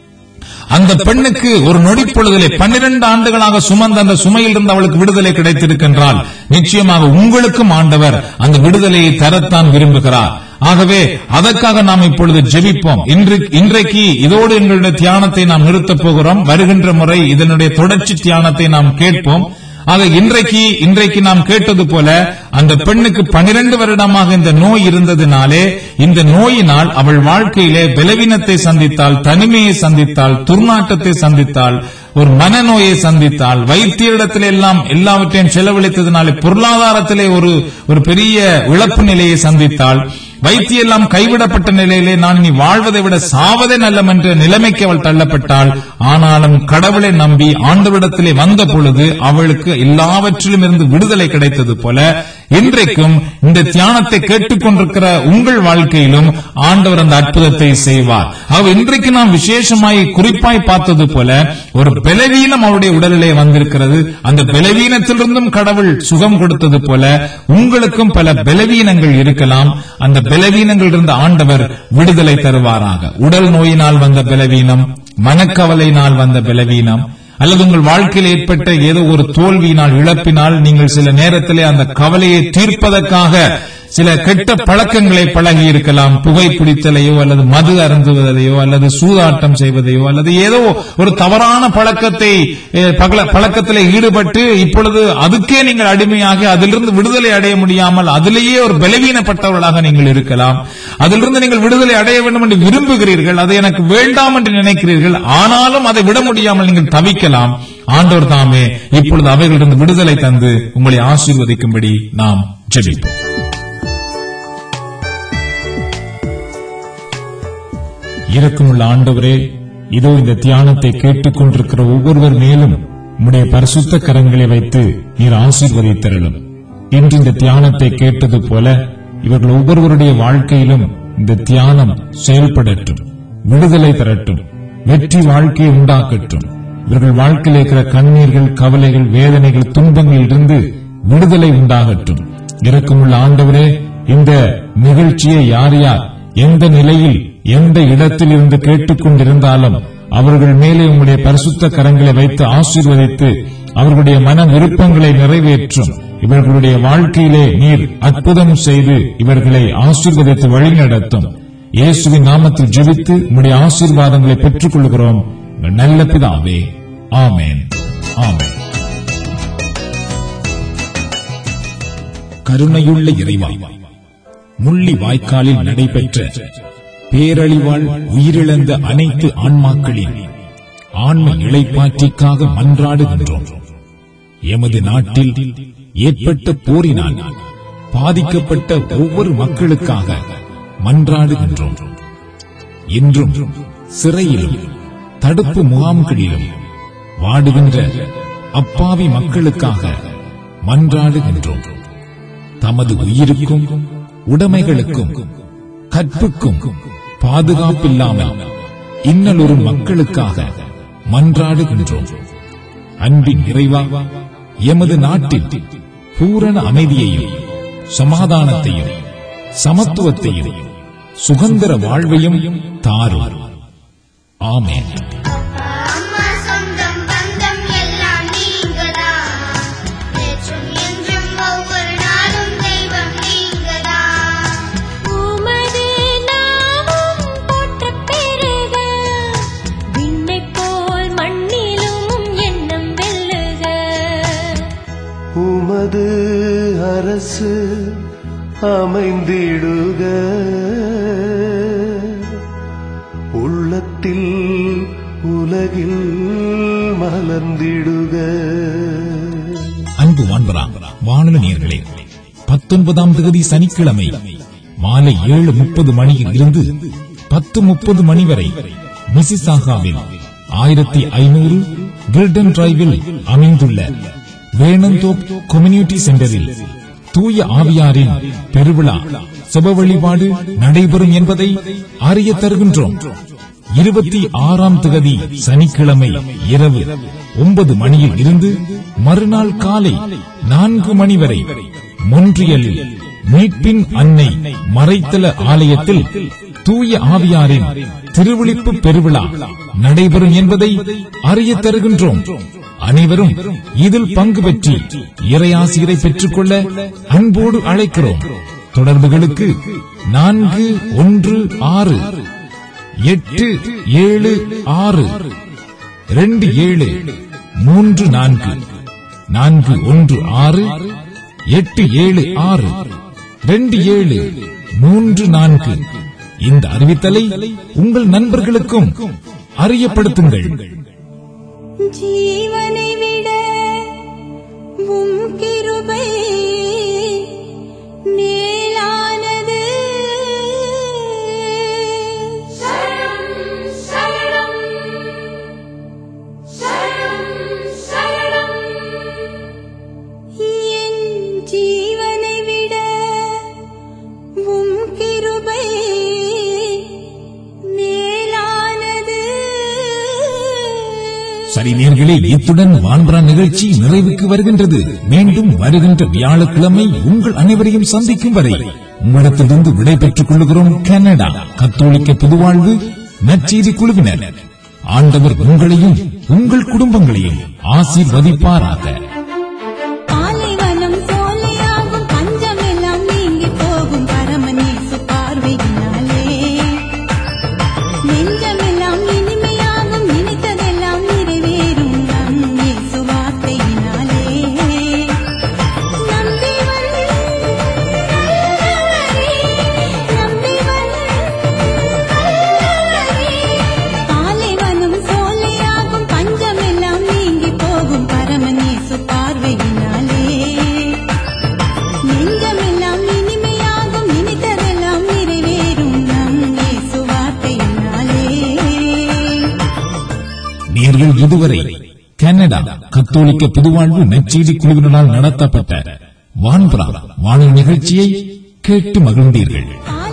அந்த பெண்ணுக்கு ஒரு நொடி பொழுதிலே பன்னிரண்டு ஆண்டுகளாக சுமந்த அந்த சுமையில் இருந்து அவளுக்கு விடுதலை கிடைத்திருக்கின்றால் நிச்சயமாக உங்களுக்கும் ஆண்டவர் அந்த விடுதலையை தரத்தான் விரும்புகிறார் ஆகவே அதற்காக நாம் இப்பொழுது ஜெபிப்போம் இன்று இன்றைக்கு இதோடு எங்களுடைய தியானத்தை நாம் நிறுத்தப் போகிறோம் வருகின்ற முறை இதனுடைய தொடர்ச்சி தியானத்தை நாம் கேட்போம் ஆக இன்றைக்கு இன்றைக்கு நாம் கேட்டது போல அந்த பெண்ணுக்கு பனிரெண்டு வருடமாக இந்த நோய் இருந்ததினாலே இந்த நோயினால் அவள் வாழ்க்கையிலே பலவீனத்தை சந்தித்தாள் தனிமையை சந்தித்தாள் துர்நாட்டத்தை சந்தித்தாள் ஒரு மனநோயை சந்தித்தாள் வைத்தியரிடத்திலே எல்லாம் எல்லாவற்றையும் செலவழித்ததினாலே பொருளாதாரத்திலே ஒரு ஒரு பெரிய இழப்பு நிலையை சந்தித்தாள் வைத்தியெல்லாம் கைவிடப்பட்ட நிலையிலே நான் இனி வாழ்வதை விட சாவதே நல்லம் என்ற நிலைமைக்கு அவள் தள்ளப்பட்டாள் ஆனாலும் கடவுளை நம்பி ஆண்டவிடத்திலே வந்த பொழுது அவளுக்கு எல்லாவற்றிலும் இருந்து விடுதலை கிடைத்தது போல இன்றைக்கும் இந்த தியானத்தை கேட்டுக்கொண்டிருக்கிற உங்கள் வாழ்க்கையிலும் ஆண்டவர் அந்த அற்புதத்தை செய்வார் அவ இன்றைக்கு நாம் விசேஷமாய் குறிப்பாய் பார்த்தது போல ஒரு பலவீனம் அவருடைய உடலிலே வந்திருக்கிறது அந்த பலவீனத்திலிருந்தும் கடவுள் சுகம் கொடுத்தது போல உங்களுக்கும் பல பலவீனங்கள் இருக்கலாம் அந்த பலவீனங்கள் இருந்த ஆண்டவர் விடுதலை தருவாராக உடல் நோயினால் வந்த பலவீனம் மனக்கவலையினால் வந்த பலவீனம் அல்லது உங்கள் வாழ்க்கையில் ஏற்பட்ட ஏதோ ஒரு தோல்வியினால் இழப்பினால் நீங்கள் சில நேரத்திலே அந்த கவலையை தீர்ப்பதற்காக சில கெட்ட பழக்கங்களை பழகி இருக்கலாம் புகை குடித்தலையோ அல்லது மது அருந்துவதையோ அல்லது சூதாட்டம் செய்வதையோ அல்லது ஏதோ ஒரு தவறான பழக்கத்தை அஹ், பகல- பழக்கத்திலே ஈடுபட்டு இப்பொழுது அதுக்கே நீங்கள் அடிமையாகி அதிலிருந்து விடுதலை அடைய முடியாமல் அதிலேயே ஒரு பலவீனப்பட்டவர்களாக நீங்கள் இருக்கலாம் அதிலிருந்து நீங்கள் விடுதலை அடைய வேண்டும் என்று விரும்புகிறீர்கள் அது எனக்கு வேண்டாம் என்று நினைக்கிறீர்கள் ஆனாலும் அதை விட முடியாமல் நீங்கள் தவிக்கலாம் ஆண்டவர் தாமே இப்பொழுது அவைகளிலிருந்து விடுதலை தந்து உங்களை ஆசீர்வதிக்கும்படி நாம் ஜெபிப்போம் இரக்கமுள்ள ஆண்டவரே இதோ இந்த தியானத்தை கேட்டுக் கொண்டிருக்கிற ஒவ்வொருவர் மேலும் உம்முடைய பரிசுத்த கரங்களை வைத்து நீர் ஆசீர்வதித்தரலும் இன்று இந்த தியானத்தை கேட்டது போல இவர்கள் ஒவ்வொருவருடைய வாழ்க்கையிலும் இந்த தியானம் செயல்படட்டும் விடுதலை தரட்டும் வெற்றி வாழ்க்கையை உண்டாக்கட்டும் இவர்கள் வாழ்க்கையில் இருக்கிற கண்ணீர்கள் கவலைகள் வேதனைகள் துன்பங்களிலிருந்து விடுதலை உண்டாகட்டும் இரக்கமுள்ள ஆண்டவரே இந்த நிகழ்ச்சியை யார் யார் எந்த நிலையில் எந்த இடத்தில் இருந்து கேட்டுக்கொண்டிருந்தாலும் அவர்கள் மேலே உங்களுடைய பரிசுத்த கரங்களை வைத்து ஆசீர்வதித்து அவர்களுடைய மன விருப்பங்களை நிறைவேற்றும் இவர்களுடைய வாழ்க்கையிலே நீர் அற்புதம் செய்து இவர்களை ஆசீர்வதித்து வழிநடத்தும் இயேசுவின் நாமத்தில் ஜெபித்து உம்முடைய ஆசீர்வாதங்களை பெற்றுக் கொள்கிறோம் உங்கள் நல்ல பிதாவே ஆமென் ஆமென் கருணையுள்ள இறைவா முள்ளி வாய்க்காலில் நடைபெற்ற பேரழிவால் உயிரிழந்த அனைத்து ஆன்மாக்களின் ஆன்ம இளைப்பாற்றிக்காக மன்றாடுகின்றோம் எமது நாட்டில் ஏற்பட்ட போரினால் பாதிக்கப்பட்ட ஒவ்வொரு மக்களுக்காக மன்றாடுகின்றோம் இன்றும் சிறையிலும் தடுப்பு முகாம்களிலும் வாடுகின்ற அப்பாவி மக்களுக்காக மன்றாடுகின்றோம் தமது உயிருக்கும் உடைமைகளுக்கும் கற்புக்கும் பாதுகாப்பில்லாமல் இன்னலொரு மக்களுக்காக மன்றாடுகின்றோம் அன்பின் நிறைவா எமது நாட்டில் பூரண அமைதியையும் சமாதானத்தையும் சமத்துவத்தையும் சுதந்திர வாழ்வையும் தாரும் ஆமென் அம்மா சொந்தம் பந்தம் எல்லாம் நீங்கதான் நேற்றும் என்றும் ஒவ்வொரு நாளும் தெய்வம் நீங்கதான் உமது நாமம் போற்றப் பெருக, விண்ணைப் போல் மண்ணிலும் எண்ணம் வெல்லுக. உமது அரசு அமைந்திடுக உள்ளத்தில் உலகில் மலர்ந்திடுக அன்பு வான்பரா வானொலி நேர்களே பத்தொன்பதாம் தேதி சனிக்கிழமை மாலை ஏழு முப்பது மணியில் இருந்து பத்து முப்பது மணி வரை மிசிசாகாவில் ஆயிரத்தி ஐநூறு கில்டன் டிரைவில் அமைந்துள்ள வேணந்தோப் கம்யூனிட்டி சென்டரில் தூய ஆவியாரின் பெருவிழா சுப வழிபாடு நடைபெறும் என்பதை அறிய தருகின்றோம் இருபத்தி ஆறாம் திகதி சனிக்கிழமை இரவு ஒன்பது மணியில் இருந்து மறுநாள் காலை நான்கு மணி வரை மொன்றியலில் மீட்பின் அன்னை மறைத்தல ஆலயத்தில் தூய ஆவியாரின் திருவிழிப்பு பெருவிழா நடைபெறும் என்பதை அறிய தருகின்றோம் அனைவரும் இதில் பங்கு பெற்றி இறையாசிரியரை பெற்றுக்கொள்ள அன்போடு அழைக்கிறோம் தொடர்புகளுக்கு நான்கு ஒன்று ஆறு எட்டு ஏழு ஆறு ரெண்டு ஏழு மூன்று நான்கு நான்கு ஒன்று ஆறு எட்டு ஏழு ஆறு ரெண்டு ஏழு மூன்று நான்கு இந்த அறிவித்தலை உங்கள் நண்பர்களுக்கும் அறியப்படுத்துங்கள் ஜீவனை விட உம் கிருபை மேலானது சரணம் சரணம் சரணம் சரணம் என் ஜீவனை விட உம் கிருபை மேலானது சரி நேர்களே இத்துடன் வான்பரா நிகழ்ச்சி நிறைவுக்கு வருகின்றது மீண்டும் வருகின்ற வியாழக்கிழமை உங்கள் அனைவரையும் சந்திக்கும் வரை உங்களிடத்திலிருந்து விடை பெற்றுக் கொள்கிறோம் கனடா கத்தோலிக்க புதுவாழ்வு நற்செய்தி குழுவினர் ஆண்டவர் உங்களையும் உங்கள் குடும்பங்களையும் ஆசீர்வதிப்பாராக பாலைவனம் சோலையாகும் பஞ்சமெல்லாம் நீங்கி போகும் நேர்கள் இதுவரை கனடா கத்தோலிக்க புதுவாழ்வு நற்செய்தி குழுவினரால் நடத்தப்பட்ட வான்புறா வானொலி நிகழ்ச்சியை கேட்டு மகிழ்ந்தீர்கள் ஆ